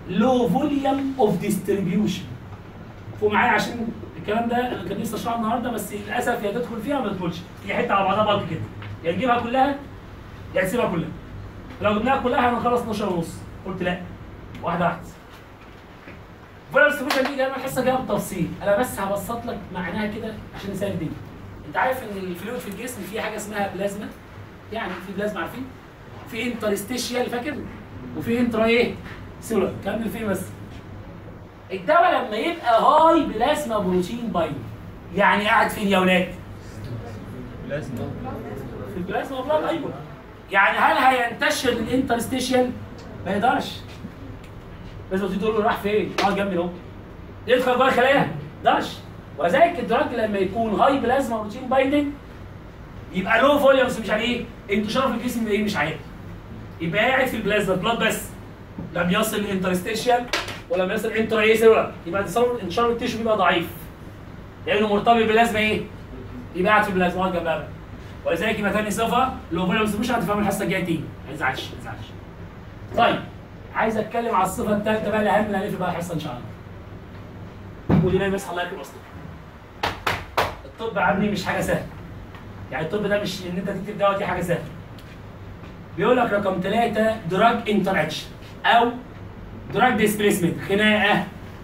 لو فوليوم اوف ديستريبيوشن فوق معايا عشان الكلام ده انا كان نفسي اشرحه النهارده بس للاسف يا تدخل فيها ما تدخلش هي حته على بعضها بلق كده يا تجيبها كلها يا تسيبها كلها لو جبناها كلها هنخلص 12 ونص قلت لا واحده واحده فوليوم ديستريبيوشن دي جايه الحصه جايه بالتفصيل انا بس هبسط لك معناها كده عشان نسهل الدنيا انت عارف ان الفلويد في الجسم فيه حاجه اسمها بلازما يعني في بلازما عارفين في انترستيشيال فاكر وفي انترا ايه سيلولار كمل فيه بس الدواء لما يبقى هاي بلازما بروتين بايند يعني قاعد فين يا ولاد لازم في البلازما بلاد ايوه يعني هل هينتشر الانترستيشيال ما يقدرش لازم تقول له راح فين اقعد جنبي اهو يدخل جوه الخلايا ما يقدرش وذلك الدراج لما يكون هاي بلازما بروتين بايندنج يبقى لو فوليومز مش عليه انتشاره في الجسم ايه مش عالي يبقى قاعد في البلازما بلاد بس لم يصل الانترستيشيال ولم يصل انترا ايه سيلولار يبقى انتشار انتشار التيشو بيبقى ضعيف لانه مرتبط بالبلازما ايه؟ يبقى قاعد في البلازما اقعد جنبها بقى. ولذلك يبقى تاني صفه لو فوليومز مش هتفهم الحصه الجايه تيجي ما يزعلش ما يزعلش طيب عايز اتكلم على الصفه الثالثه بقى الاهم اللي هنقفل بقى الحصه ان شاء الله ودي نايم يصحى الله يكرم اصلا الطب يا عمي مش حاجه سهله يعني الطب ده مش ان انت تكتب دواء دي حاجه سهله بيقول لك رقم ثلاثة دراج انتراكشن او دراج ديسبيسمنت خناقه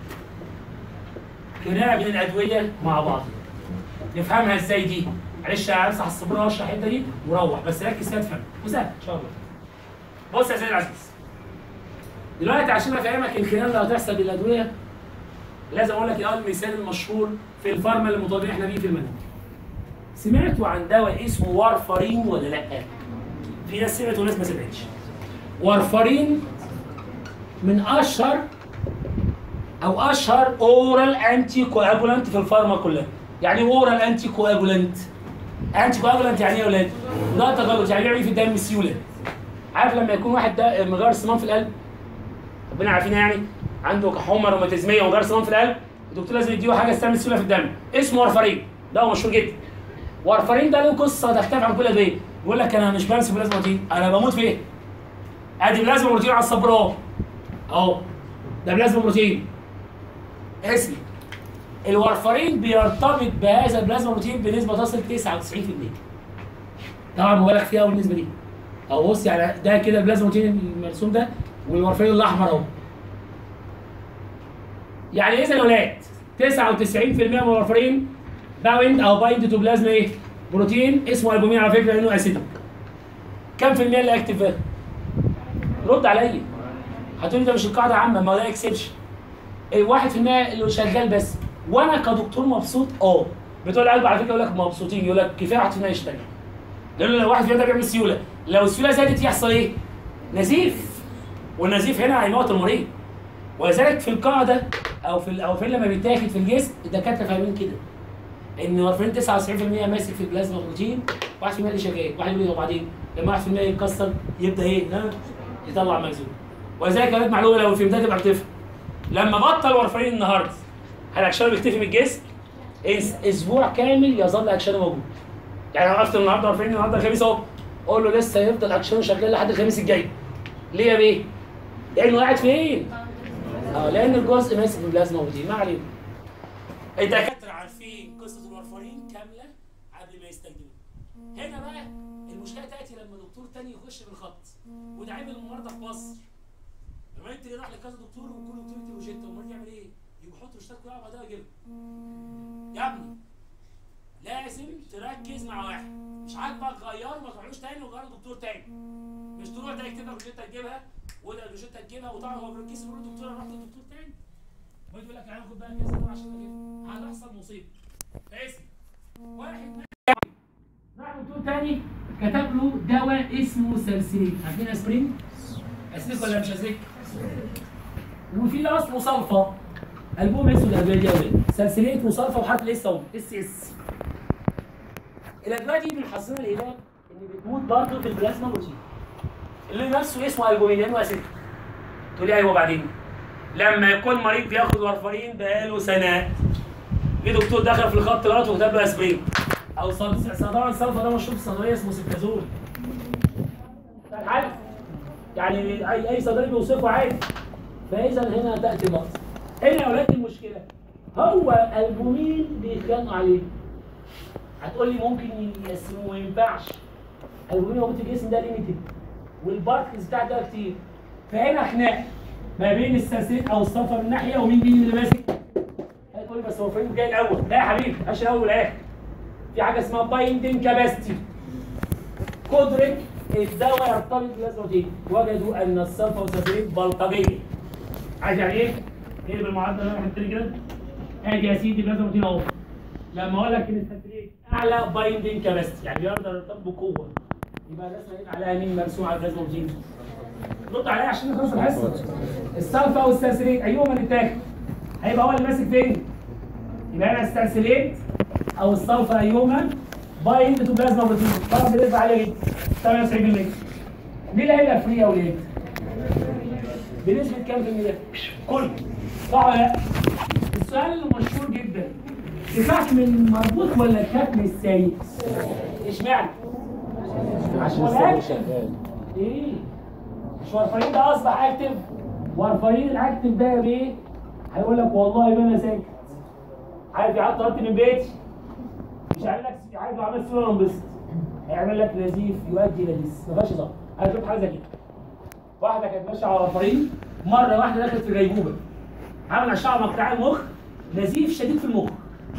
خناقه بين الادويه مع بعض نفهمها ازاي دي معلش امسح السبوره واشرح الحته دي وروح بس ركز فيها تفهم وسهل ان شاء الله بص يا سيدي العزيز دلوقتي عشان افهمك الخناقه اللي هتحصل بالادويه لازم اقول لك الاول المثال المشهور في الفارما اللي مطالبين احنا بيه في المنهج سمعتوا عن دواء اسمه وارفارين ولا لا؟ في ناس سمعت وناس ما سمعتش. وارفارين من اشهر او اشهر اورال انتي كواجولانت في الفارما كلها. يعني ايه اورال انتي كواجولانت؟ انتي كواجولانت يعني ايه يا اولاد؟ ده تغلط يعني يعمل إيه في الدم السيوله. عارف لما يكون واحد ده مغير صمام في القلب ربنا عارفينها يعني عنده حمى روماتيزميه ومغير صمام في القلب الدكتور لازم يديله حاجه تستعمل سيوله في الدم اسمه وارفارين ده مشهور جدا وارفارين ده له قصه تختلف عن كل الادويه يقول لك انا مش بمسك بلازما بروتين انا بموت في ايه؟ ادي بلازما بروتين على السبوره اهو اهو ده بلازما بروتين اسمي الوارفارين بيرتبط بهذا البلازما بروتين بنسبه تصل 99% طبعا مبالغ فيها أوي النسبه دي اهو بص يعني ده كده البلازما بروتين المرسوم ده والوارفارين الاحمر اهو يعني اذا يا اولاد 99% من الوارفارين باوند او بايند تو بلازما ايه؟ بروتين اسمه البومين على فكره لانه اسيدك. كم في المية اللي اكتف ده؟ رد عليا. هتقول لي ده مش القاعده عامه ما هو ده اكسبشن. الواحد في المية اللي شغال بس وانا كدكتور مبسوط اه بتوع القلب على فكره يقول لك مبسوطين يقول لك كفايه 1% يشتغل. لانه لو 1% ده بيعمل سيوله لو السيوله زادت يحصل ايه؟ نزيف والنزيف هنا هيموت المريض. ولذلك في القاعده او في او في لما بيتاخد في الجسم الدكاتره فاهمين كده ان وارفرين 99% ماسك في البلازما بروتين 1% اللي شغال واحد يقول لي وبعدين لما 1% يتكسر يبدا ايه ها يطلع مخزون ولذلك كانت معلومه لو فهمتها تبقى بتفهم لما بطل وارفرين النهارده هل اكشنه بيختفي من الجسم إس- اسبوع كامل يظل اكشنه موجود يعني انا وقفت النهارده وارفرين النهارده الخميس اهو اقول له لسه هيفضل اكشنه شغال لحد الخميس الجاي ليه يا بيه؟ لانه قاعد فين؟ اه لان الجزء ماسك في البلازما بروتين ما علينا الدكاتره عارفين قصه الورفرين كامله قبل ما يستخدموه هنا بقى المشكله تاتي لما دكتور تاني يخش بالخط وده عيب الممرضه في مصر لما انت راح لكذا دكتور وكل دكتور يكتب روشته المريض يعمل ايه؟ يجي يحط روشتات كلها بعدها يجيبها يا ابني لازم تركز مع واحد مش عاجبك غيره ما تروحلوش تاني وغير دكتور تاني مش تروح ده يكتب لك روشته تجيبها وده روشته تجيبها وطبعا هو بيركز يقول الدكتور انا رحت لدكتور تاني هو يقول لك انا هاخد بقى كذا نوع عشان اجيب هتحصل مصيبه اسم واحد راح دكتور تاني كتب له دواء اسمه سلسليك عارفين اسبرين؟ اسيدك ولا مش اسيدك؟ وفي اصله صلفه البوم اسود الادويه دي يا ولاد سلسليت وصلفه وحرف الاس اهو اس اس الادويه دي من حظنا الالهي ان بتموت برضه في البلازما بروتين اللي نفسه اسمه البومين لانه اسيدك تقول لي ايوه بعدين لما يكون مريض بياخد وارفرين بقاله سنه في دكتور دخل في الخط غلط وكتب له اسبرين او صلصه طبعا الصلفه ده مشروب في الصيدليه اسمه سيبتازول عارف يعني اي اي صيدلي بيوصفه عادي فاذا هنا تاتي النقص هنا يا اولاد المشكله هو البومين بيتخانقوا عليه هتقول لي ممكن يقسموه ما ينفعش البومين موجود في الجسم ده ليميتد والبارتكلز بتاعته ده كتير فهنا خناق ما بين السلسلة او الصفر من ناحيه ومين مين اللي ماسك هتقول لي بس هو فين جاي الاول لا يا حبيبي ماشي الاول والاخر في حاجه اسمها بايندنج كاباسيتي قدره الدواء يرتبط بالازوتين وجدوا ان الصلفه والسلسلين بلطجيه عايز يعني ايه؟ ايه بالمعدل اللي انا حطيت لي كده؟ ادي يا سيدي الازوتين اهو لما اقول لك ان السلسلين اعلى بايندنج كاباسيتي يعني بيقدر يرتبط بقوه يبقى الرسمه هنا عليها مين مرسوم على الازوتين؟ رد عليا عشان نخلص الحصه الصلفه والسلسلين ايهما اللي اتاخد؟ هيبقى هو اللي ماسك فين؟ يبقى انا السلسلين او الصلفه ايهما بايند تو بلازما بروتين طبعا بنسبه عاليه جدا 98% مين اللي هيبقى فري يا ولاد؟ بنسبه كام في المية؟ كله صح ولا لا؟ السؤال اللي مشهور جدا الكتم المربوط ولا الكتم السايق؟ اشمعنى؟ عشان الاكشن ايه؟ مش وارفرين ده اصبح اكتف وارفرين الاكتف ده بايه؟ هيقول لك والله ما انا ساكت عارف يقعد طلبت من بيتي مش هيعمل لك عارف لو عملت صوره انبسط هيعمل لك نزيف يؤدي الى ديس ما فيهاش هزار انا شفت حاجه زي كده واحده كانت ماشيه على طريق مره واحده دخلت في غيبوبه عمل اشعه مقطع المخ نزيف شديد في المخ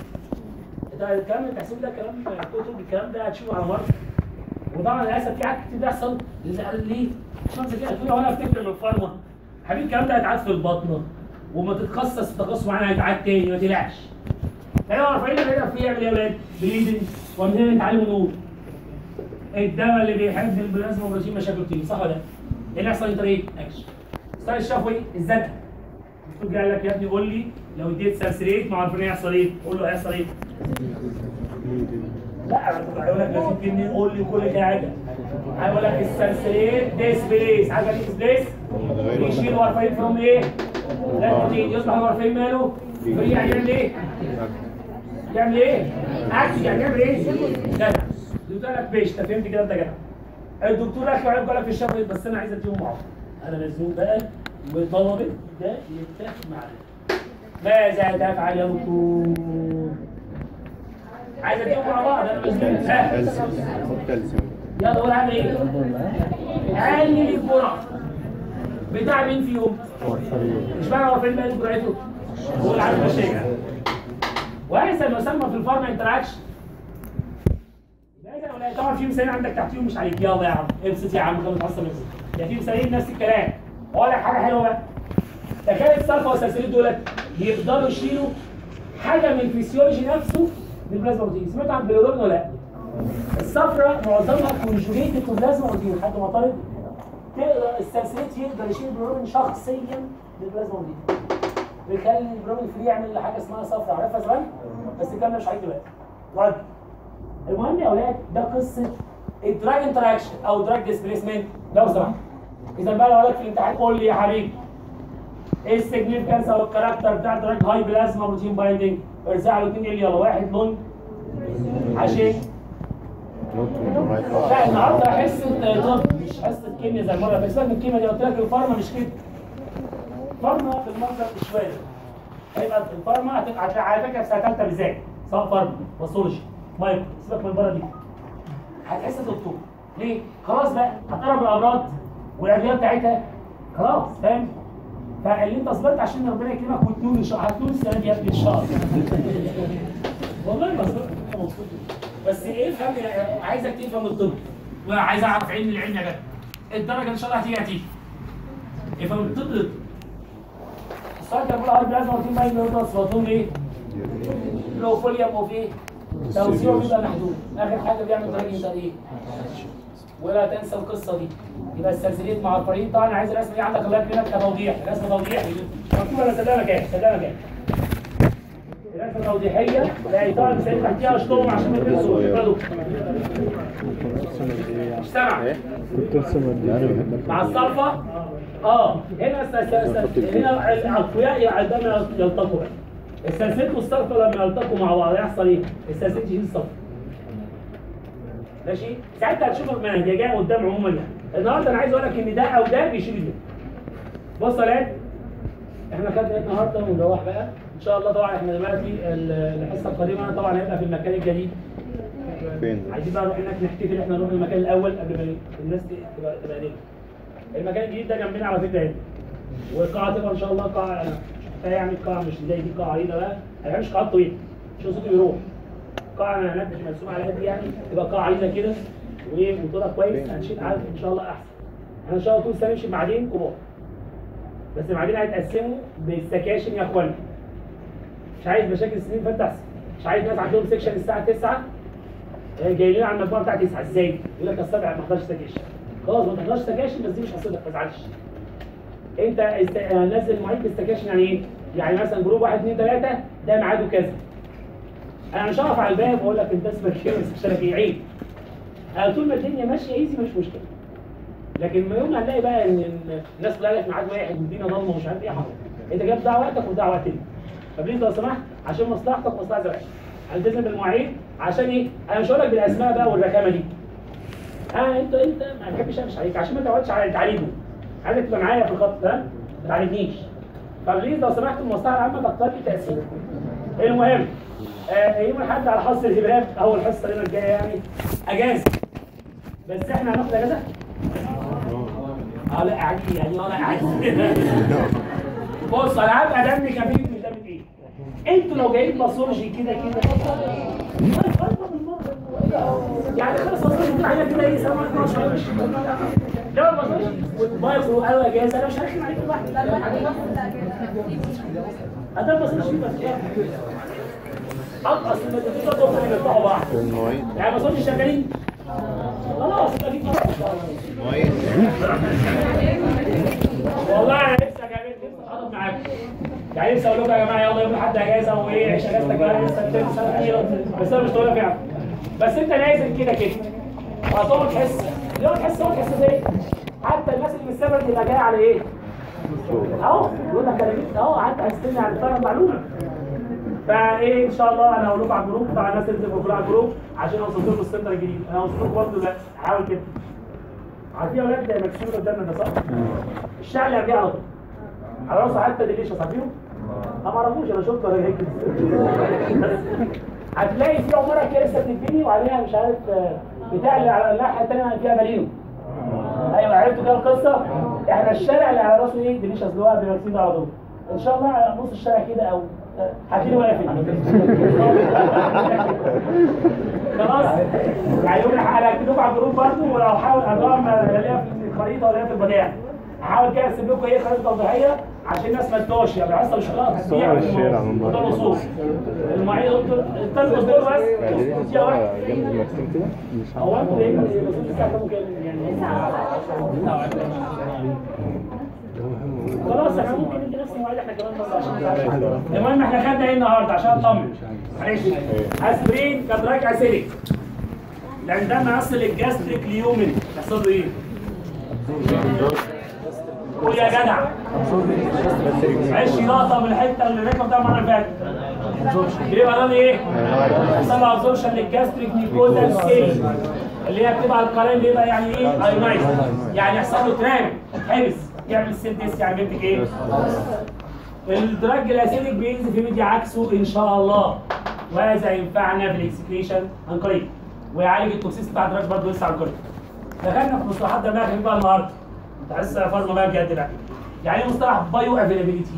ده الكلام اللي تحسب ده كلام كتب الكلام ده هتشوفه على مره وطبعا للاسف في حاجات كتير بيحصل ليه؟ عشان زي كده تقول هو انا افتكر من الفارما حبيبي الكلام ده هيتعاد في البطنه وما تتخصص في تخصص معين هيتعاد تاني ما تقلقش ايوه رافعين هنا في يعمل ايه يا ولاد؟ بليدنج ومن هنا نتعلم نقول الدواء اللي بيحب البلازما وبروتين مشاكل كتير صح ولا لا؟ ايه اللي يحصل انت ايه؟ اكشن ستايل الشفوي الزكي الدكتور قال لك يا ابني قول لي لو اديت سلسليت مع عارفين هيحصل ايه؟ قول له هيحصل ايه؟ لا هيقول لك لازم كني قول لي كل حاجه هيقول لك السلسليت ديسبليس عارف يعني ديسبليس؟ يشيل وارفعين فروم ايه؟ لا بروتين يصبح وارفعين ماله؟ فري يعني يعمل ايه؟ يعمل ايه؟ اكل يعني يعمل ايه؟ جدع الدكتور قال لك بيش انت فهمت كده انت جدع الدكتور اخي عليك قال لك في الشفوي بس انا عايز اديهم معاهم انا مزنوق بقى وطلبت ده يتفق معايا ماذا تفعل يا دكتور؟ عايز اديهم مع بعض انا مزنوق ها خد كالسيوم يلا قول اعمل ايه؟ قلل الجرعه بتاع مين فيهم؟ مش معنى هو فين بقى جرعته؟ هو اللي عارف مشاكل وهذا ما يسمى في الفارما انتراكشن لازم ولا طبعا في مثالين عندك تحتيهم مش عليك يلا يا عم ابسط يا عم خلاص حصل ابسط يعني في مثالين نفس الكلام اقول لك حاجه حلوه بقى تخيل الصلفه والسلسلين دولت بيقدروا يشيلوا حاجه من الفسيولوجي نفسه من البلازما بروتين سمعت عن البيولوجين ولا لا؟ الصفرة معظمها كونجوجيتد في البلازما بروتين حد معترض؟ تقدر السلسلات يقدر يشيل البروتين شخصيا بالبلازما بروتين بيخلي البروتين فري يعمل حاجه اسمها صفرة عارفها زمان؟ بس الكلام ده مش عليك دلوقتي رد المهم يا اولاد ده قصه الدراج انتراكشن او دراج ديسبيسمنت لو سمحت اذا بقى لو قالك في الامتحان قول لي يا حبيبي ايه السيجنيفيكانس او الكاركتر بتاع دراج هاي بلازما بروتين بايندينج ارزع له اثنين يلا واحد لون عشان لا النهارده حصه طب مش حصه كيمياء زي المره بس من الكيمياء دي قلت لك الفارما مش كده فارما في المنظر مش شويه هيبقى الفارما هتبقى هتبقى على فكره في سنه ثالثه بالذات سواء فارما باثولوجي مايكرو سيبك من بره دي هتحس دكتور ليه؟ خلاص بقى هتقرب الامراض والادويه بتاعتها خلاص فاهم؟ فاللي انت صبرت عشان ربنا يكرمك وتنول ان شاء الله هتنول السنه دي يا ابني ان شاء الله والله ما صبرت أنا مبسوط بس ايه فهم عايزك تفهم الطب وعايز اعرف علم العلم يا جدع الدرجه ان شاء الله هتيجي هتيجي افهم الطب السؤال ده بيقول هاي بلازما وتيم باين بيقول اصواتهم ايه؟ لو فوليوم اوف ايه؟ توزيعه بيبقى محدود اخر حاجه بيعمل درجه ايه؟ ولا تنسى القصه دي يبقى السلسليت مع الفريق طبعا عايز الرسمه دي عندك الله يكرمك كتوضيح رسمه توضيح مكتوبه ولا سلامه كام؟ سلامه كام؟ رسمه توضيحيه لا طبعا مش هينفع تحتيها اشطهم عشان ما تنسوا تفضلوا مش سامع مع الصلفه اه هنا الس- الس- الس- هنا الاقوياء عندما يلتقوا بقى. السلسلة والصلفه لما يلتقوا مع بعض يحصل ايه؟ السلسلة تشيل الصلفه ماشي ساعتها هتشوف المنهج جاي قدام عموما يعني النهارده انا عايز اقول لك ان ده او ده بيشيل ده بص يا ولاد احنا خدنا النهارده ونروح بقى ان شاء الله طبعا احنا دلوقتي ال- الحصه القادمه طبعا هيبقى في المكان الجديد فين؟ عايزين بقى نروح هناك نحتفل احنا نروح المكان الاول قبل ما الناس دي تبقى تبقى نجم. المكان الجديد ده جنبنا على فكره هنا والقاعه تبقى ان شاء الله قاعه شفتها يعني قاعه مش زي دي قاعه عريضه بقى هي مش قاعه طويله عشان صوته يروح قاعه هناك مش مرسومه على قد يعني تبقى قاعه عريضه كده وايه وطولها كويس هنشيل عدد ان شاء الله احسن احنا ان شاء الله طول السنه نمشي معادين كبار بس المعادين هيتقسموا بالسكاشن يا اخوانا مش عايز مشاكل السنين اللي فاتت احسن مش عايز ناس عندهم سكشن الساعه 9 جاي لنا على المجموعه بتاعت 9 ازاي؟ يقول لك السبع ما حضرش سكاشن خلاص ما تحضرش سكاشن بس دي مش هصدق ما تزعلش انت است... نزل المعيد بالسكاشن يعني ايه؟ يعني مثلا جروب 1 2 3 ده ميعاده كذا انا مش هقف على الباب واقول لك انت اسمك ايه وسكشنك ايه عيب انا طول ما الدنيا ماشيه ايزي مش مشكله لكن ما يوم ما هنلاقي بقى ان إن الناس كلها لك ميعاد واحد والدنيا ضلمه ومش عارف ايه حرام انت جاي بتضيع وقتك وبتضيع وقتنا فبليز لو سمحت عشان مصلحتك ومصلحه زمايلك التزم بالمواعيد عشان ايه؟ انا مش هقول لك بالاسماء بقى والرخامه دي اه انت انت ما بحبش امشي عليك عشان ما تقعدش على تعليمه عايزك تبقى معايا في الخط ده ما تعلمنيش فبليز لو سمحت المصلحه العامه تختار لي تاثير المهم آه يوم الاحد على حظ الهباب اول حصه لنا الجايه يعني اجازه بس احنا هناخد اجازه؟ اه لا عادي يعني اه لا عادي بص انا هبقى دمي خفيف مش دمي ايه انتوا لو جايين باثولوجي كده كده يعني خلاص باثولوجي كده عايزه كده ايه سلام عليكم ورحمه الله وبركاته لا باثولوجي والمايكرو قالوا اجازه انا مش هرخم عليكم لوحدي لا لا هذا باثولوجي بس اصل المادتين دول دول بيفتحوا بعض المواعيد يعني باثولوجي شغالين خلاص يبقى في المواعيد والله انا لسه جاي لسه حاضر معاكم يعني لسه اقول لكم يا جماعه يلا يوم الاحد اجازه وايه عيش اجازتك بقى لسه بتلبس سنه اخيره بس انا مش طالع فعلا بس انت نازل كده كده هتقعد تحس ليه تحس هو تحس ازاي حتى الناس اللي من السبب اللي جايه على ايه؟ اهو يقول لك انا جبت اهو قعدت استنى على فعلا معلومه فايه ان شاء الله انا هقول لكم على الجروب طبعا الناس اللي تبقوا على الجروب عشان اوصل لكم السنتر الجديد انا هوصل لكم برضه دلوقتي هحاول كده عارفين يا ولاد ده مكسور قدامنا ده صح؟ الشعر اللي قبليه على طول على راسه حتى دي ليش عارفينه؟ انا ما اعرفوش انا شفته ولا هيك هتلاقي في عماره كده لسه بتتبني وعليها مش عارف آه، بتاع اللي على الناحيه الثانيه فيها بالينو ايوه عرفتوا كده القصه؟ احنا الشارع اللي على راسه ايه ديليشس اللي هو قبل مكسين ده على طول ان شاء الله على نص الشارع كده او هتلاقيه واقف خلاص يعني يوم انا هكتب لكم على الجروب برضه ولو حاول ادور ما الاقيها في الخريطه ولا في البدائع هحاول كده ارسم لكم ايه خريطه توضيحيه عشان الناس ما تتوهش يعني الحصه مش خلاص صور الشارع من بره. ده الوصول المواعيد الثلاث اسبوع بس يا واحد جنب المكتب كده مش هو انتوا ايه الوصول الساعه كام كام يعني خلاص احنا ممكن ندي نفس المواعيد احنا كمان بس عشان نتعرف. المهم احنا خدنا ايه النهارده عشان اطمن معلش اسبرين كدراج اسيدك عندما يصل الجاستريك ليومن يحصل له ايه؟ قول يا جدع عيش لقطه من الحته اللي الرقم بتاع المره اللي فاتت بيبقى ده ايه؟ يحصل له ابزوربشن للجاستريك ميكوزا سيل اللي هي بتبقى القرين بيبقى يعني ايه؟ ايونايز يعني يحصل له ترام حبس يعمل سيل ديسك يعني بنتك ايه؟ الدراج الاسيدك بينزل في ميديا عكسه ان شاء الله وهذا ينفعنا في الاكسكريشن عن قريب ويعالج التوكسيس بتاع الدراج برضه لسه عن قريب دخلنا في مصطلحات ده بقى بقى النهارده انت لسه يا فارما بقى بجد بقى يعني ايه مصطلح بايو افيلابيلتي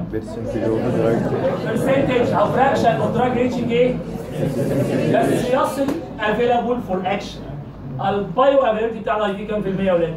برسنتج او فراكشن اوف دراج ريتشنج ايه؟ بس يصل افيلابل فور اكشن البايو افيلابيلتي بتاع الاي في كام في المية يا ولاد؟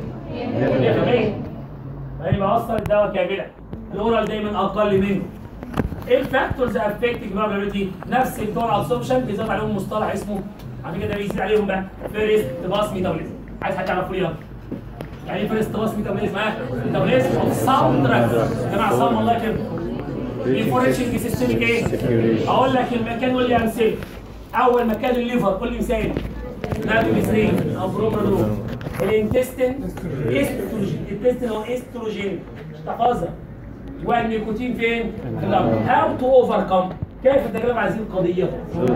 100% يعني بوصل الدواء كاملا الاورال دايما اقل منه ايه الفاكتورز افكتنج فابيلتي نفس بتوع الابسوربشن بيزود عليهم مصطلح اسمه عشان كده بيزيد عليهم بقى فيرست باس ميتابوليزم عايز حد يعرفه لي يلا يعني ايه فيرست باس ميتابوليزم ها ميتابوليزم اوف ساوند دراج يا جماعه صام الله كده انفوريشنج سيستميك ايه اقول لك المكان قول لي امثله اول مكان الليفر قول لي مثال نادوميزرين او بروبرادول الانتستين استروجين الانتستين هو استروجين تفاصيل والنيكوتين فين؟ في اللنج هاو تو اوفركم كيف تتكلم عن هذه القضيه؟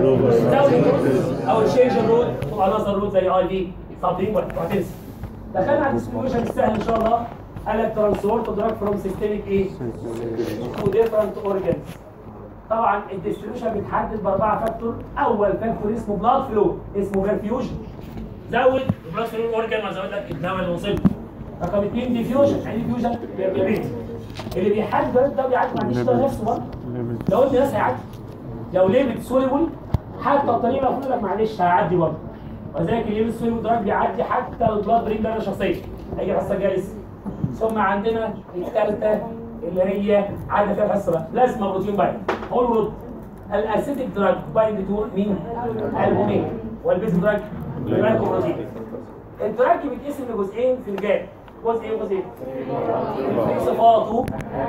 او تشينج الرود تبقى نظر رود زي اي في سابين وهتنسى دخلنا على الديستريبيوشن السهل ان شاء الله قال لك ترانسبورت دراج فروم سيستميك ايه؟ تو ديفرنت اورجانز طبعا الديستريبيوشن بيتحدد باربعه فاكتور اول فاكتور اسمه بلاد فلو اسمه برفيوجن زود البلاد فلو اورجان وازود لك الدواء اللي وصل رقم اثنين ديفيوجن يعني ديفيوجن بيبيت اللي بيحدد الدواء ده بيعدي مع الشيطان نفسه برضه لو قلت ناس هيعدي لو ليميت سوليبل حتى الطريق لو لك معلش هيعدي برضه وذلك الليميت سوليبل دراج بيعدي حتى البلاد برين ده شخصيا هيجي الحصه جالس ثم عندنا الثالثه اللي هي عدى فيها الحصه بقى بلازما بروتين باين هو ورد الاسيتيك دراج بايند تو مين؟ البومين والبيز دراج جلايكوبروتين الدراج بيتقسم لجزئين في الجاب جزء ايه وجزء ايه؟ في صفاته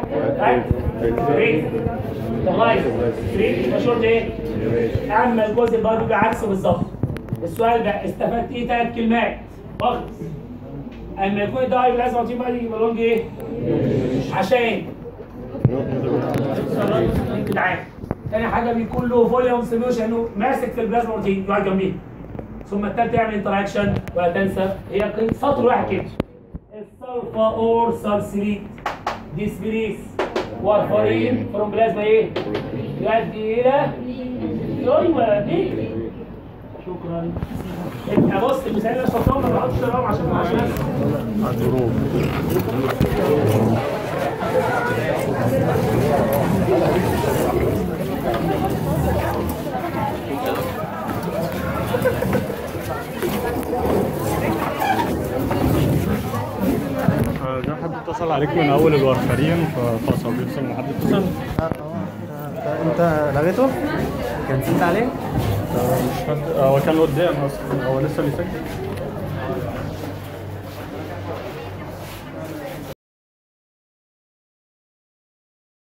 فري تمايز فري شورت ايه؟ اما الجزء اللي بيبقى عكسه بالظبط السؤال بقى استفدت ايه ثلاث كلمات واخلص اما يكون ده لازم اعطيه بقى يبقى لونج ايه؟ عشان جدعان تاني حاجه بيكون له فوليوم سوليوشن انه ماسك في البلازما روتين يقعد جنبيه ثم التالت يعمل انتراكشن ولا تنسى هي سطر واحد كده السلفا اور سالسيليت ديسبريس وارفارين فروم بلازما ايه؟ يؤدي الى ايوه دي شكرا انت بص المثال اللي شرحته ما بقعدش اقراهم عشان عشان ده حد اتصل عليك من اول الورفرين ففصل بيفصل مع حد اتصل انت لغيته؟ كنسلت عليه؟ مش حد هو كان قدام اصلا هو لسه بيسجل